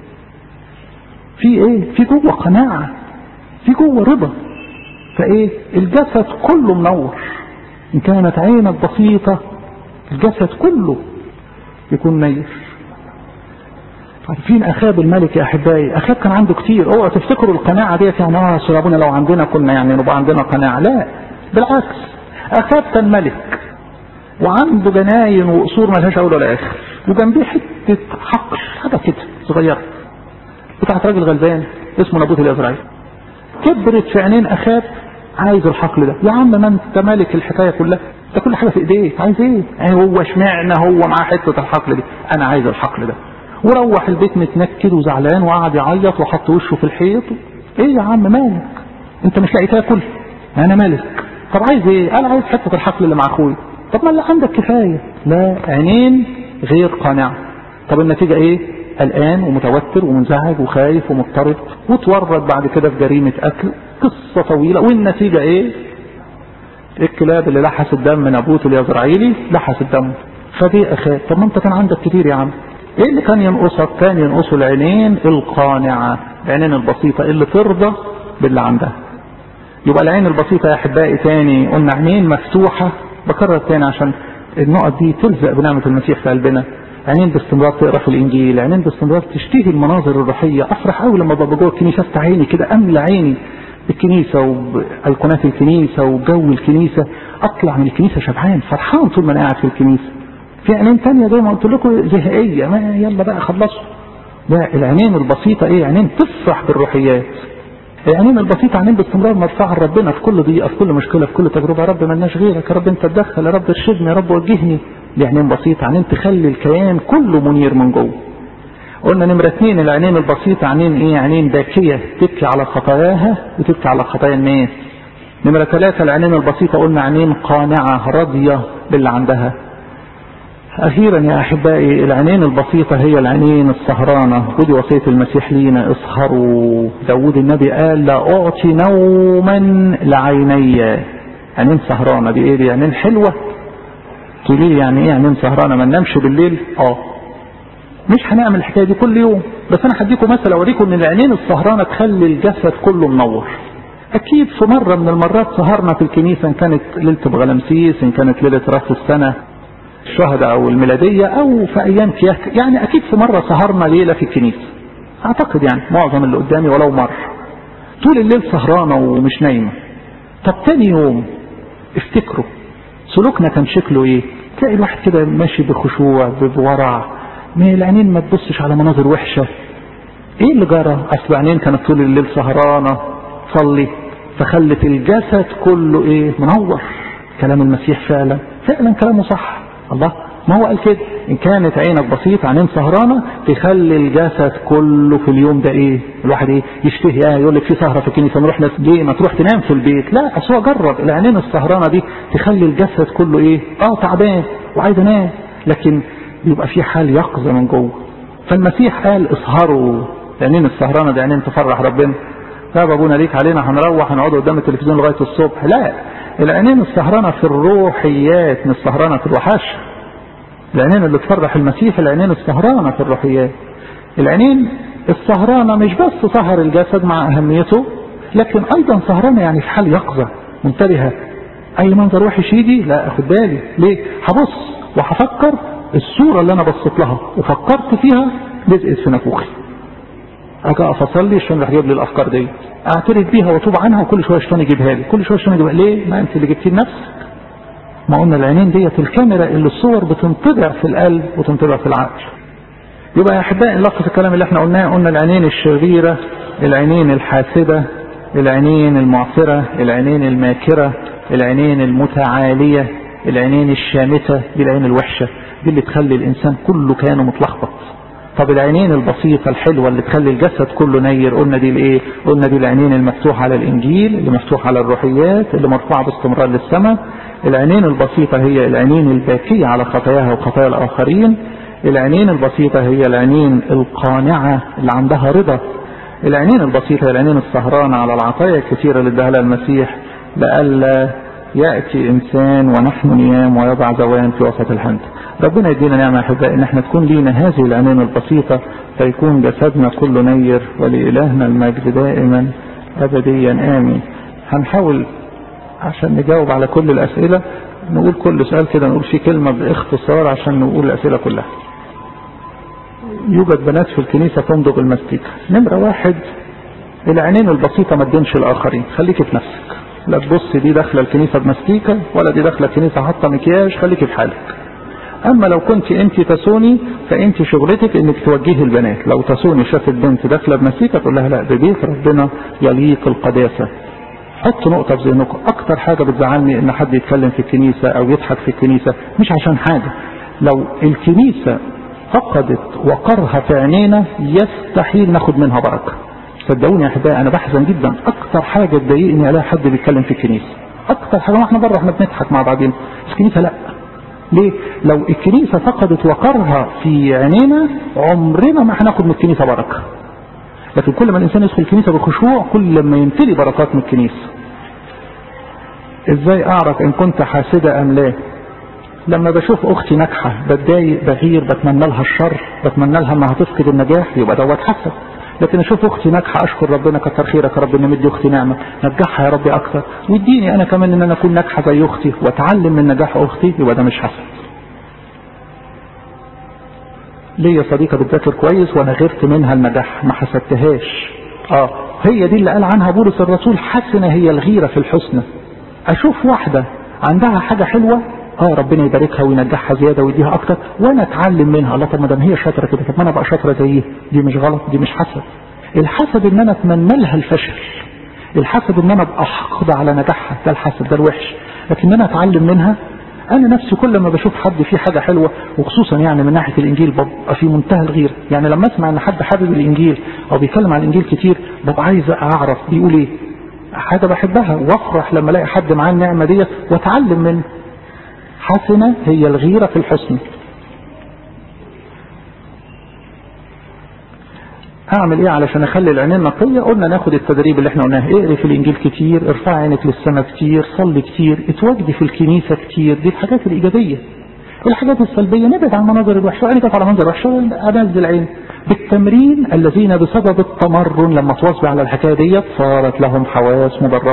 S1: في ايه في جوه قناعه في جوه رضا فايه الجسد كله منور ان كانت عينك بسيطه الجسد كله يكون نير عارفين اخاب الملك يا احبائي اخاب كان عنده كتير اوعوا تفتكروا القناعه ديت يعني اه ربنا لو عندنا كنا يعني نبقى عندنا قناعه لا بالعكس اخاب كان ملك وعنده جناين وقصور ما لهاش اول ولا اخر وجنبيه حته حقل حاجه كده صغيره بتاعت راجل غلبان اسمه نبوت الازرعي كبرت في عينين اخاب عايز الحقل ده يا عم ما انت مالك الحكايه كلها ده كل حاجه في ايديك عايز ايه يعني هو اشمعنى هو معاه حته الحقل دي انا عايز الحقل ده وروح البيت متنكد وزعلان وقعد يعيط وحط وشه في الحيط ايه يا عم مالك انت مش لاقي تاكل انا مالك طب عايز ايه انا عايز حته الحقل اللي مع اخويا طب ما اللي عندك كفايه لا عينين غير قانعه طب النتيجه ايه قلقان ومتوتر ومنزعج وخايف ومضطرب وتورط بعد كده في جريمه قتل قصه طويله والنتيجه ايه الكلاب اللي لحس الدم نابوت اليزرعيلي لحس الدم فدي اخاف طب ما انت كان عندك كتير يا عم ايه اللي كان ينقصك كان ينقصه العينين القانعة العينين البسيطة اللي ترضى باللي عندها يبقى العين البسيطة يا احبائي تاني قلنا عينين مفتوحة بكرر تاني عشان النقط دي تلزق بنعمة المسيح في قلبنا عينين باستمرار تقرا في الانجيل عينين باستمرار تشتهي المناظر الروحية افرح قوي لما ببقى جوه الكنيسة افتح عيني كده املى عيني بالكنيسة وبأيقونات الكنيسة وجو الكنيسة اطلع من الكنيسة شبعان فرحان طول ما انا قاعد في الكنيسة في عينين تانية زي ما قلت لكم زهقية ما يلا بقى خلصوا لا العينين البسيطة ايه عينين تفرح بالروحيات العينين البسيطة عينين باستمرار مرفعة لربنا في كل ضيقة في كل مشكلة في كل تجربة يا رب ملناش غيرك يا رب انت تدخل يا رب ارشدني يا رب وجهني دي عينين بسيطة عينين تخلي الكيان كله منير من جوه قلنا نمرة اثنين العينين البسيطة عينين ايه عينين باكية تبكي على خطاياها وتبكي على خطايا الناس نمرة ثلاثة العينين البسيطة قلنا عينين قانعة راضية باللي عندها أخيرا يا أحبائي العينين البسيطة هي العينين السهرانة ودي وصية المسيح لينا اسهروا داود النبي قال لا أعطي نوما لعيني عينين سهرانة دي إيه دي عينين حلوة تقولي لي يعني إيه عينين سهرانة ما ننامش بالليل آه مش هنعمل الحكاية دي كل يوم بس أنا هديكم مثل أوريكم إن العينين السهرانة تخلي الجسد كله منور أكيد في مرة من المرات سهرنا في الكنيسة إن كانت ليلة بغلمسيس إن كانت ليلة راس السنة الشهداء او الميلادية او في ايام كياك يعني اكيد في مرة سهرنا ليلة في الكنيسة اعتقد يعني معظم اللي قدامي ولو مرة طول الليل سهرانة ومش نايمة طب تاني يوم افتكروا سلوكنا كان شكله ايه تلاقي الواحد كده ماشي بخشوع بورع ما العينين ما تبصش على مناظر وحشة ايه اللي جرى اصل عينين كانت طول الليل سهرانة صلي فخلت الجسد كله ايه منور كلام المسيح فعلا فعلا كلامه صح الله ما هو قال كده ان كانت عينك بسيطة عينين سهرانة تخلي الجسد كله في اليوم ده ايه الواحد ايه يشتهي اه يقول لك في سهرة في الكنيسة نروح ليه ما تروح تنام في البيت لا اصل هو جرب العينين السهرانة دي تخلي الجسد كله ايه اه تعبان وعايز انام لكن بيبقى في حال يقظة من جوه فالمسيح قال اسهروا العينين السهرانة دي عينين تفرح ربنا طب ابونا ليك علينا هنروح هنقعد قدام التلفزيون لغاية الصبح لا العينين السهرانة في الروحيات مش السهرانة في الوحش العينين اللي تفرح المسيح العينين السهرانة في الروحيات العينين السهرانة مش بس سهر الجسد مع أهميته لكن أيضا سهرانة يعني في حال يقظة منتبهة أي منظر وحش يجي لا أخد بالي ليه هبص وهفكر الصورة اللي أنا بصيت لها وفكرت فيها لزقت في نافوخي أجي أقف أصلي الشيطان راح يجيب لي الأفكار دي أعترف بيها وأتوب عنها وكل شوية الشيطان يجيبها لي كل شوية الشيطان يجيبها ليه؟ ما أنت اللي جبتيه لنفسك ما قلنا العينين ديت الكاميرا اللي الصور بتنطبع في القلب وتنطبع في العقل يبقى يا احبائي نلخص الكلام اللي احنا قلناه قلنا العينين الشريرة العينين الحاسدة العينين المعصرة العينين الماكرة العينين المتعالية العينين الشامتة دي العين الوحشة دي اللي تخلي الانسان كله كانه متلخبط طب العينين البسيطة الحلوة اللي تخلي الجسد كله نير قلنا دي الايه قلنا دي العينين المفتوحة على الانجيل اللي مفتوحة على الروحيات اللي مرفوعة باستمرار للسماء العينين البسيطة هي العينين الباكية على خطاياها وخطايا الآخرين العينين البسيطة هي العينين القانعة اللي عندها رضا العينين البسيطة هي العينين السهرانة على العطايا الكثيرة اللي اداها لها المسيح لئلا يأتي إنسان ونحن نيام ويضع زوان في وسط الحنت ربنا يدينا نعمة يا أحبائي إن احنا تكون لينا هذه العينين البسيطة فيكون جسدنا كله نير ولإلهنا المجد دائما أبديا آمين هنحاول عشان نجاوب على كل الأسئلة نقول كل سؤال كده نقول فيه كلمة باختصار عشان نقول الأسئلة كلها يوجد بنات في الكنيسة تمضغ المستيكة نمرة واحد العينين البسيطة ما تدينش الآخرين خليكي في نفسك لا تبص دي داخلة الكنيسة بمستيكة ولا دي داخلة الكنيسة حاطة مكياج خليكي في حالك اما لو كنت انت تسوني فانت شغلتك انك توجهي البنات لو تسوني شافت بنت داخله بمسيكه تقول لها لا ببيت ربنا يليق القداسه حط نقطة في ذهنكم أكتر حاجة بتزعلني إن حد يتكلم في الكنيسة أو يضحك في الكنيسة مش عشان حاجة لو الكنيسة فقدت وقرها في عينينا يستحيل ناخد منها بركة صدقوني يا أحبائي أنا بحزن جدا أكتر حاجة تضايقني ألاقي حد بيتكلم في الكنيسة أكتر حاجة ما إحنا بره إحنا بنضحك مع بعضين الكنيسة لأ ليه؟ لو الكنيسة فقدت وقرها في عينينا عمرنا ما هناخد من الكنيسة بركة لكن كل ما الإنسان يدخل الكنيسة بخشوع كل ما يمتلي بركات من الكنيسة ازاي اعرف ان كنت حاسدة ام لا لما بشوف اختي ناجحة بتضايق بغير بتمنى لها الشر بتمنى لها انها تفقد النجاح يبقى دوت حسد لكن اشوف اختي ناجحة اشكر ربنا كتر خيرك يا رب ان مدي اختي نعمة نجحها يا ربي اكتر واديني انا كمان ان انا اكون ناجحة زي اختي واتعلم من نجاح اختي يبقى ده مش حسد ليا صديقة بتذاكر كويس وانا غيرت منها النجاح ما حسدتهاش اه هي دي اللي قال عنها بولس الرسول حسنة هي الغيرة في الحسنى اشوف واحدة عندها حاجة حلوة اه ربنا يباركها وينجحها زيادة ويديها اكتر وانا اتعلم منها الله طب ما دام هي شاطرة كده طب ما انا ابقى شاطرة زيها دي مش غلط دي مش حسد الحسد ان انا اتمنى لها الفشل الحسد ان انا ابقى حقد على نجاحها ده الحسد ده الوحش لكن انا اتعلم منها انا نفسي كل ما بشوف حد فيه حاجة حلوة وخصوصا يعني من ناحية الانجيل ببقى في منتهى الغيرة يعني لما اسمع ان حد حابب الانجيل او بيتكلم عن الانجيل كتير ببقى عايز اعرف بيقول ايه حاجة بحبها وافرح لما الاقي حد معاه النعمة ديت واتعلم منه حسنة هي الغيرة في الحسن اعمل ايه علشان اخلي العينين نقية قلنا ناخد التدريب اللي احنا قلناه اقري في الانجيل كتير ارفع عينك للسماء كتير صلي كتير اتواجدي في الكنيسة كتير دي الحاجات الايجابية الحاجات السلبية نبعد عن المناظر الوحشة عينك على منظر وحشة انزل عين بالتمرين الذين بسبب التمرن لما تواظب على الحكاية ديت صارت لهم حواس مجربة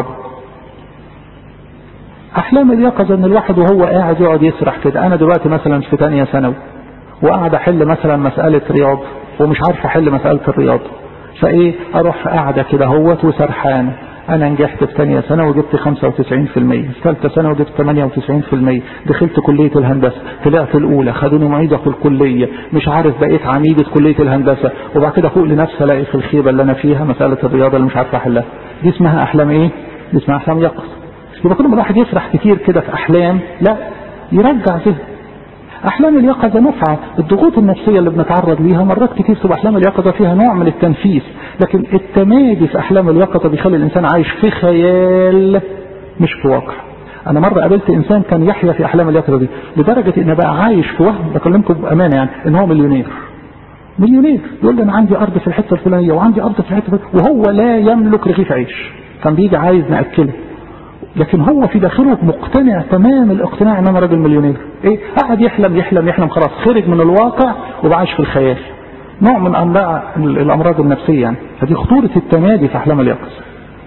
S1: احلام اليقظة ان الواحد وهو قاعد يقعد يسرح كده انا دلوقتي مثلا في ثانيه ثانوي وقاعد احل مثلا مسألة رياض ومش عارف احل مسألة الرياض فايه اروح قاعدة كده هوت وسرحان انا نجحت في ثانيه سنه وجبت 95% في ثالثه سنه وجبت 98% دخلت كليه الهندسه طلعت الاولى خدوني معيده في الكليه مش عارف بقيت عميده كليه الهندسه وبعد كده فوق لنفسي الاقي في الخيبه اللي انا فيها مساله الرياضه اللي مش عارف احلها دي اسمها احلام ايه دي اسمها احلام يقظ يبقى كل ما الواحد يسرح كتير كده في احلام لا يرجع ذهن احلام اليقظه نفعه الضغوط النفسيه اللي بنتعرض ليها مرات كتير تبقى احلام اليقظه فيها نوع من التنفيس لكن التمادي في احلام اليقظه بيخلي الانسان عايش في خيال مش في واقع انا مره قابلت انسان كان يحيا في احلام اليقظه دي لدرجه ان بقى عايش في وهم بكلمكم بامانه يعني ان هو مليونير مليونير يقول لي انا عندي ارض في الحته الفلانيه وعندي ارض في الحته وهو لا يملك رغيف عيش كان بيجي عايز ناكله لكن هو في داخله مقتنع تمام الاقتناع ان انا راجل مليونير ايه قاعد يحلم يحلم يحلم خلاص خرج من الواقع وبعاش في الخيال نوع من انواع الامراض النفسيه يعني فدي خطوره التمادي في احلام اليقظه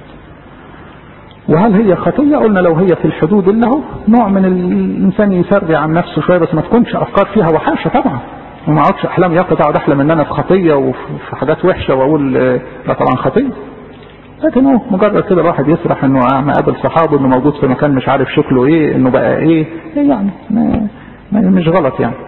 S1: وهل هي خطيه قلنا لو هي في الحدود اللي هو نوع من الانسان يسري عن نفسه شويه بس ما تكونش افكار فيها وحاشه طبعا وما اقعدش احلام يقظه اقعد احلم ان انا في خطيه وفي حاجات وحشه واقول لا طبعا خطيه لكن هو مجرد كده الواحد يسرح انه ما قابل صحابه انه موجود في مكان مش عارف شكله ايه انه بقى ايه, إيه يعني ما ما مش غلط يعني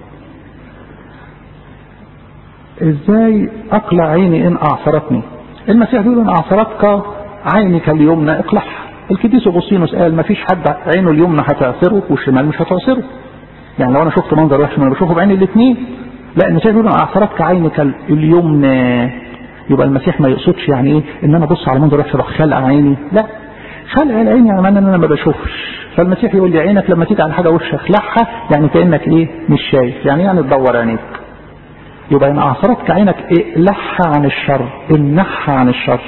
S1: ازاي اقلع عيني ان اعصرتني المسيح بيقول ان اعصرتك عينك اليمنى اقلعها القديس اغسطينوس قال ما فيش حد عينه اليمنى هتعصره والشمال مش هتعصره يعني لو انا شفت منظر وحش ما انا بشوفه بعيني الاثنين لا المسيح بيقول ان اعصرتك عينك اليمنى يبقى المسيح ما يقصدش يعني ايه ان انا ابص على منظر وحش اروح خلع عيني لا خلع العين يعني معناه ان انا ما بشوفش فالمسيح يقول لي عينك لما تيجي على حاجه وش اخلعها يعني كانك ايه مش شايف يعني يعني تدور عينيك يبقى ان اعصرتك عينك اقلعها عن الشر امنحها عن الشر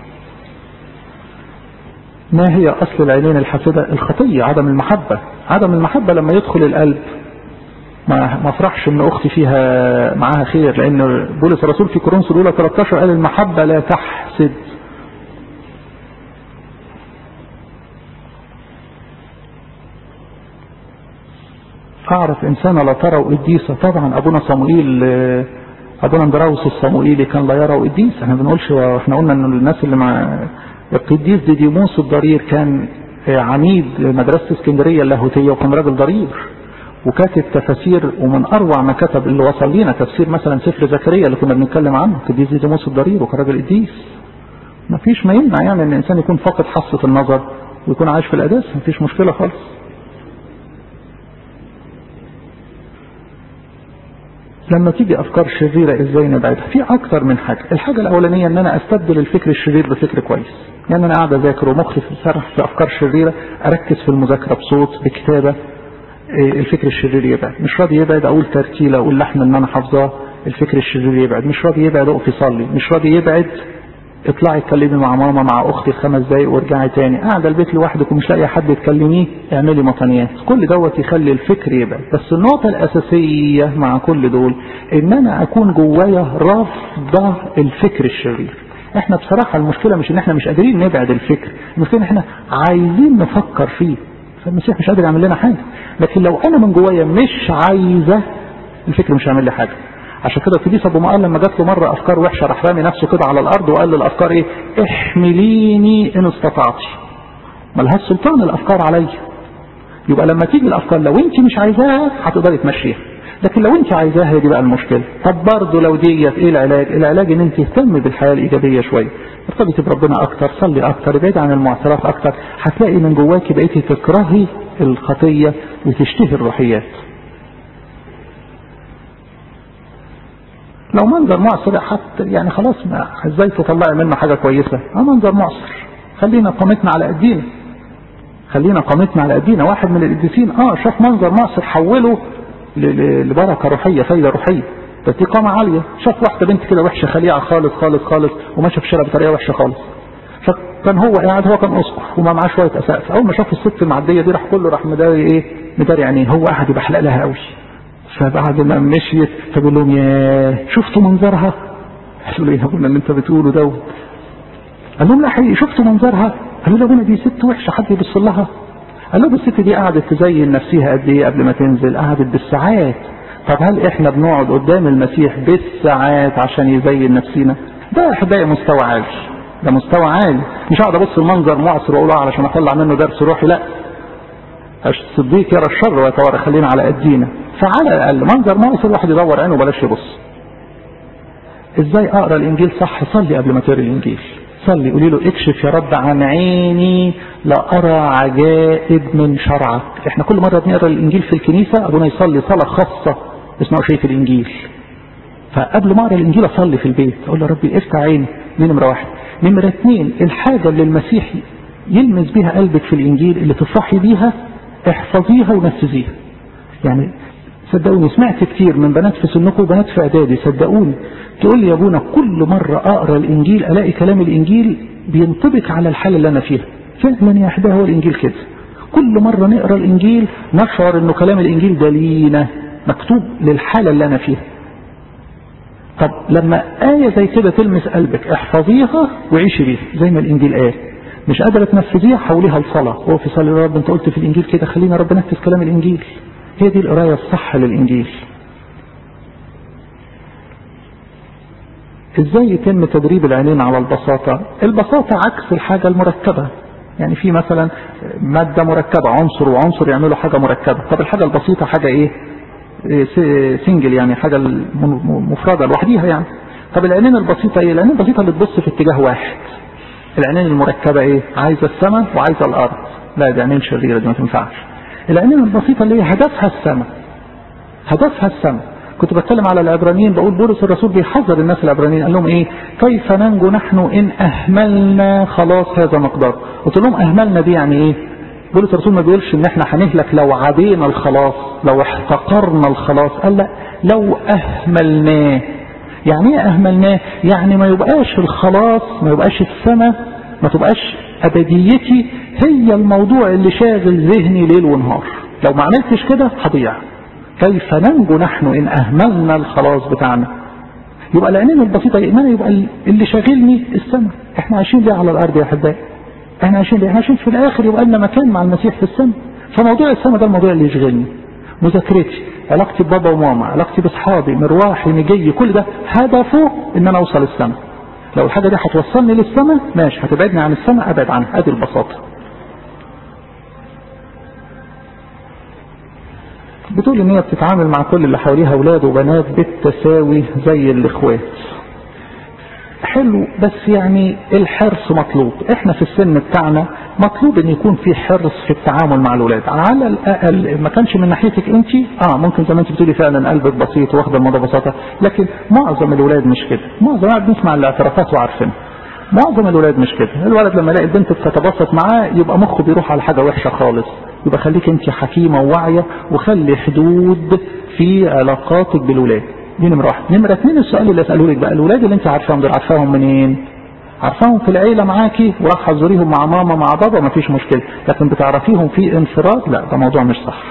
S1: ما هي اصل العينين الحاسده الخطيه عدم المحبه عدم المحبه لما يدخل القلب ما ما افرحش ان اختي فيها معاها خير لان بولس الرسول في كورنثوس الاولى 13 قال المحبه لا تحسد اعرف انسان لا ترى قديسه طبعا ابونا صموئيل ابونا اندراوس الصموئيلي كان لا يرى قديس احنا بنقولش احنا قلنا ان الناس اللي مع القديس ديديموس الضرير كان عميد مدرسه اسكندريه اللاهوتيه وكان راجل ضرير وكاتب تفاسير ومن اروع ما كتب اللي وصل لنا تفسير مثلا سفر زكريا اللي كنا بنتكلم عنه قديس ديديموس الضرير وكان راجل قديس ما فيش ما يمنع يعني ان الانسان يكون فاقد حصه النظر ويكون عايش في القداس ما فيش مشكله خالص لما تيجي افكار شريره ازاي نبعدها في اكتر من حاجه الحاجه الاولانيه ان انا استبدل الفكر الشرير بفكر كويس يعني انا قاعد اذاكر ومخي سرح في افكار شريره اركز في المذاكره بصوت بكتابه الفكر الشرير يبعد مش راضي يبعد اقول ترتيله اقول لحن ان انا حافظاه الفكر الشرير يبعد مش راضي يبعد اقف يصلي مش راضي يبعد اطلعي اتكلمي مع ماما مع اختي خمس دقايق وارجعي تاني قاعده البيت لوحدك ومش لاقي حد تكلميه اعملي مطنيات كل دوت يخلي الفكر يبعد بس النقطه الاساسيه مع كل دول ان انا اكون جوايا رافضه الفكر الشرير احنا بصراحه المشكله مش ان احنا مش قادرين نبعد الفكر المشكله ان احنا عايزين نفكر فيه فالمسيح مش قادر يعمل لنا حاجه لكن لو انا من جوايا مش عايزه الفكر مش هيعمل لي حاجه عشان كده القديس ابو مقال لما جات له مره افكار وحشه راح رامي نفسه كده على الارض وقال للافكار ايه احمليني ان استطعتي ملهاش سلطان الافكار عليا يبقى لما تيجي الافكار لو انت مش عايزاها هتقدري تمشيها لكن لو انت عايزاها هي دي بقى المشكله طب برضه لو ديت ايه العلاج العلاج ان انت تهتمي بالحياه الايجابيه شويه ارتبطي بربنا اكتر صلي اكتر ابعدي عن المعصرات اكتر هتلاقي من جواكي بقيتي تكرهي الخطيه وتشتهي الروحيات لو منظر معصر حتى يعني خلاص ما ازاي تطلعي منه حاجه كويسه اه منظر معصر خلينا قامتنا على قدينا خلينا قامتنا على قدينا واحد من القديسين اه شاف منظر معصر حوله لبركه روحيه فايده روحيه بس دي قامه عاليه شاف واحده بنت كده وحشه خليعه خالص خالص خالص وماشيه في الشارع بطريقه وحشه خالص فكان هو قاعد هو كان اسقف وما معاه شويه اسقف اول ما شاف الست المعديه دي راح كله راح مداري ايه مداري عينيه هو قاعد يبحلق لها قوي فبعد ما مشيت فبقول لهم يا شفتوا منظرها قالوا له ايه ابونا اللي انت بتقوله دوت قال لهم لا حقيقي شفتوا منظرها قالوا له ابونا دي ست وحشه حد يبص لها قال له الست دي قعدت تزين نفسها قد ايه قبل ما تنزل قعدت بالساعات طب هل احنا بنقعد قدام المسيح بالساعات عشان يزين نفسينا ده احبائي مستوى عالي ده مستوى عالي مش هقعد ابص المنظر معصر واقول علشان اطلع منه درس روحي لا الصديق يرى الشر ويتوارى خلينا على قدينا فعلى الاقل منظر معصر الواحد يدور عينه وبلاش يبص ازاي اقرا الانجيل صح صلي قبل ما تقرا الانجيل صلي قولي له اكشف يا رب عن عيني لأرى عجائب من شرعك احنا كل مرة بنقرأ الإنجيل في الكنيسة أبونا يصلي صلاة خاصة اسمها شيء الإنجيل فقبل ما أقرأ الإنجيل أصلي في البيت أقول له ربي افتح عيني دي نمرة واحد نمرة اثنين الحاجة اللي المسيح يلمس بيها قلبك في الإنجيل اللي تفرحي بيها احفظيها ونفذيها يعني صدقوني سمعت كتير من بنات في سنكم وبنات في اعدادي صدقوني تقول لي يا ابونا كل مرة اقرا الانجيل الاقي كلام الانجيل بينطبق على الحالة اللي انا فيها فعلا يا احبائي هو الانجيل كده كل مرة نقرا الانجيل نشعر انه كلام الانجيل ده لينا مكتوب للحالة اللي انا فيها طب لما آية زي كده تلمس قلبك احفظيها وعيشي بيها زي ما الانجيل قال مش قادرة تنفذيها حوليها لصلاة هو في صلاة يا رب انت قلت في الانجيل كده خلينا رب نفذ كلام الانجيل هي دي القراية الصح للإنجيل ازاي يتم تدريب العينين على البساطة البساطة عكس الحاجة المركبة يعني في مثلا مادة مركبة عنصر وعنصر يعملوا حاجة مركبة طب الحاجة البسيطة حاجة ايه سنجل يعني حاجة مفردة لوحديها يعني طب العينين البسيطة ايه العينين البسيطة اللي تبص في اتجاه واحد العينين المركبة ايه عايزة السماء وعايزة الارض لا دي عينين شريرة دي ما تنفعش العينين البسيطة اللي هي هدفها السماء هدفها السماء كنت بتكلم على العبرانيين بقول بولس الرسول بيحذر الناس العبرانيين قال لهم ايه كيف ننجو نحن ان اهملنا خلاص هذا مقدار قلت لهم اهملنا دي يعني ايه بولس الرسول ما بيقولش ان احنا هنهلك لو عدينا الخلاص لو احتقرنا الخلاص قال لا لو اهملناه يعني ايه اهملناه يعني ما يبقاش الخلاص ما يبقاش السماء ما تبقاش ابديتي هي الموضوع اللي شاغل ذهني ليل ونهار لو ما عملتش كده هضيع كيف ننجو نحن ان اهملنا الخلاص بتاعنا يبقى العينين البسيطه ايماني يبقى اللي شاغلني السماء احنا عايشين ليه على الارض يا احبائي احنا عايشين ليه احنا عايشين في الاخر يبقى لنا مكان مع المسيح في السماء فموضوع السماء ده الموضوع اللي يشغلني مذاكرتي علاقتي ببابا وماما علاقتي باصحابي مروحي مجي كل ده هدفه ان انا اوصل السماء لو الحاجه دي هتوصلني للسماء ماشي هتبعدني عن السماء ابعد عنها ادي البساطه بتقول ان هي بتتعامل مع كل اللي حواليها اولاد وبنات بالتساوي زي الاخوات حلو بس يعني الحرص مطلوب احنا في السن بتاعنا مطلوب ان يكون في حرص في التعامل مع الاولاد على الاقل ما كانش من ناحيتك انت اه ممكن زي ما انت بتقولي فعلا قلبك بسيط واخده الموضوع ببساطه لكن معظم الولاد مش كده معظم الولاد بنسمع الاعترافات وعارفينها معظم الولاد مش كده الولد لما يلاقي البنت بتتبسط معاه يبقى مخه بيروح على حاجه وحشه خالص يبقى خليك انت حكيمه وواعيه وخلي حدود في علاقاتك بالولاد دي نمره واحد نمره اثنين السؤال اللي اساله لك بقى الولاد اللي انت عارفاهم دول عارفاهم منين عارفاهم في العيله معاكي وراح تزوريهم مع ماما مع بابا ما فيش مشكله لكن بتعرفيهم في انفراد لا ده موضوع مش صح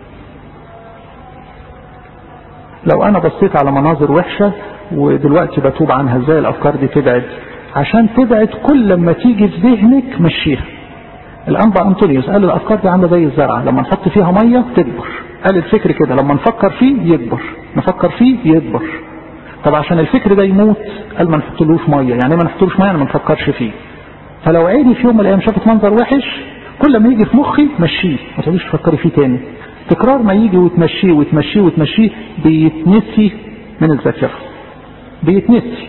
S1: لو انا بصيت على مناظر وحشه ودلوقتي بتوب عنها ازاي الافكار دي تبعد عشان تبعد كل لما تيجي في ذهنك مشيها الانبا انطونيوس قال الافكار دي عامله زي الزرعه لما نحط فيها ميه تكبر قال الفكر كده لما نفكر فيه يكبر نفكر فيه يكبر طب عشان الفكر ده يموت قال ما نحطلوش ميه يعني ما نحطلوش ميه يعني ما نفكرش فيه فلو عيني في يوم من الايام شافت منظر وحش كل ما يجي في مخي مشيه ما تقعديش تفكري فيه تاني تكرار ما يجي وتمشيه وتمشيه وتمشيه بيتنسي من الذاكره بيتنسي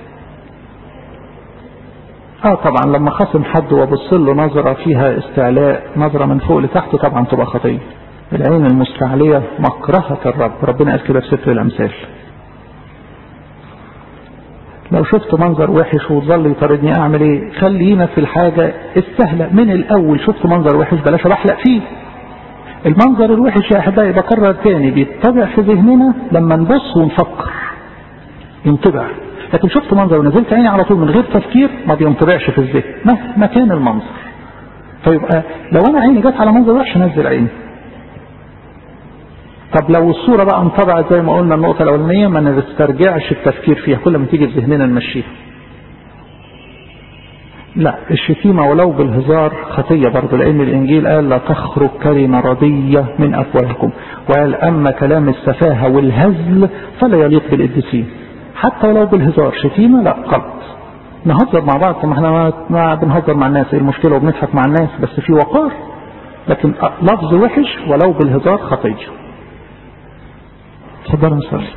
S1: اه طبعا لما خصم حد وابص له نظره فيها استعلاء نظره من فوق لتحت طبعا تبقى خطيه العين المستعليه مكرهه الرب ربنا قال كده في سفر الامثال لو شفت منظر وحش وتظل يطاردني اعمل ايه خلينا في الحاجه السهله من الاول شفت منظر وحش بلاش بحلق فيه المنظر الوحش يا احبائي بكرر تاني بيتبع في ذهننا لما نبص ونفكر ينطبع لكن شفت منظر ونزلت عيني على طول من غير تفكير ما بينطبعش في الذهن مهما كان المنظر فيبقى لو انا عيني جت على منظر وحش انزل عيني طب لو الصورة بقى انطبعت زي ما قلنا النقطة الأولانية ما نسترجعش التفكير فيها كل ما تيجي في ذهننا نمشيها لا الشتيمة ولو بالهزار خطية برضه لأن الإنجيل قال لا تخرج كلمة رضية من أفواهكم وقال أما كلام السفاهة والهزل فلا يليق بالقديسين حتى ولو بالهزار شتيمة لا غلط نهزر مع بعض ما احنا ما بنهزر مع الناس ايه المشكلة وبنضحك مع الناس بس في وقار لكن لفظ وحش ولو بالهزار خطية تفضل نصلي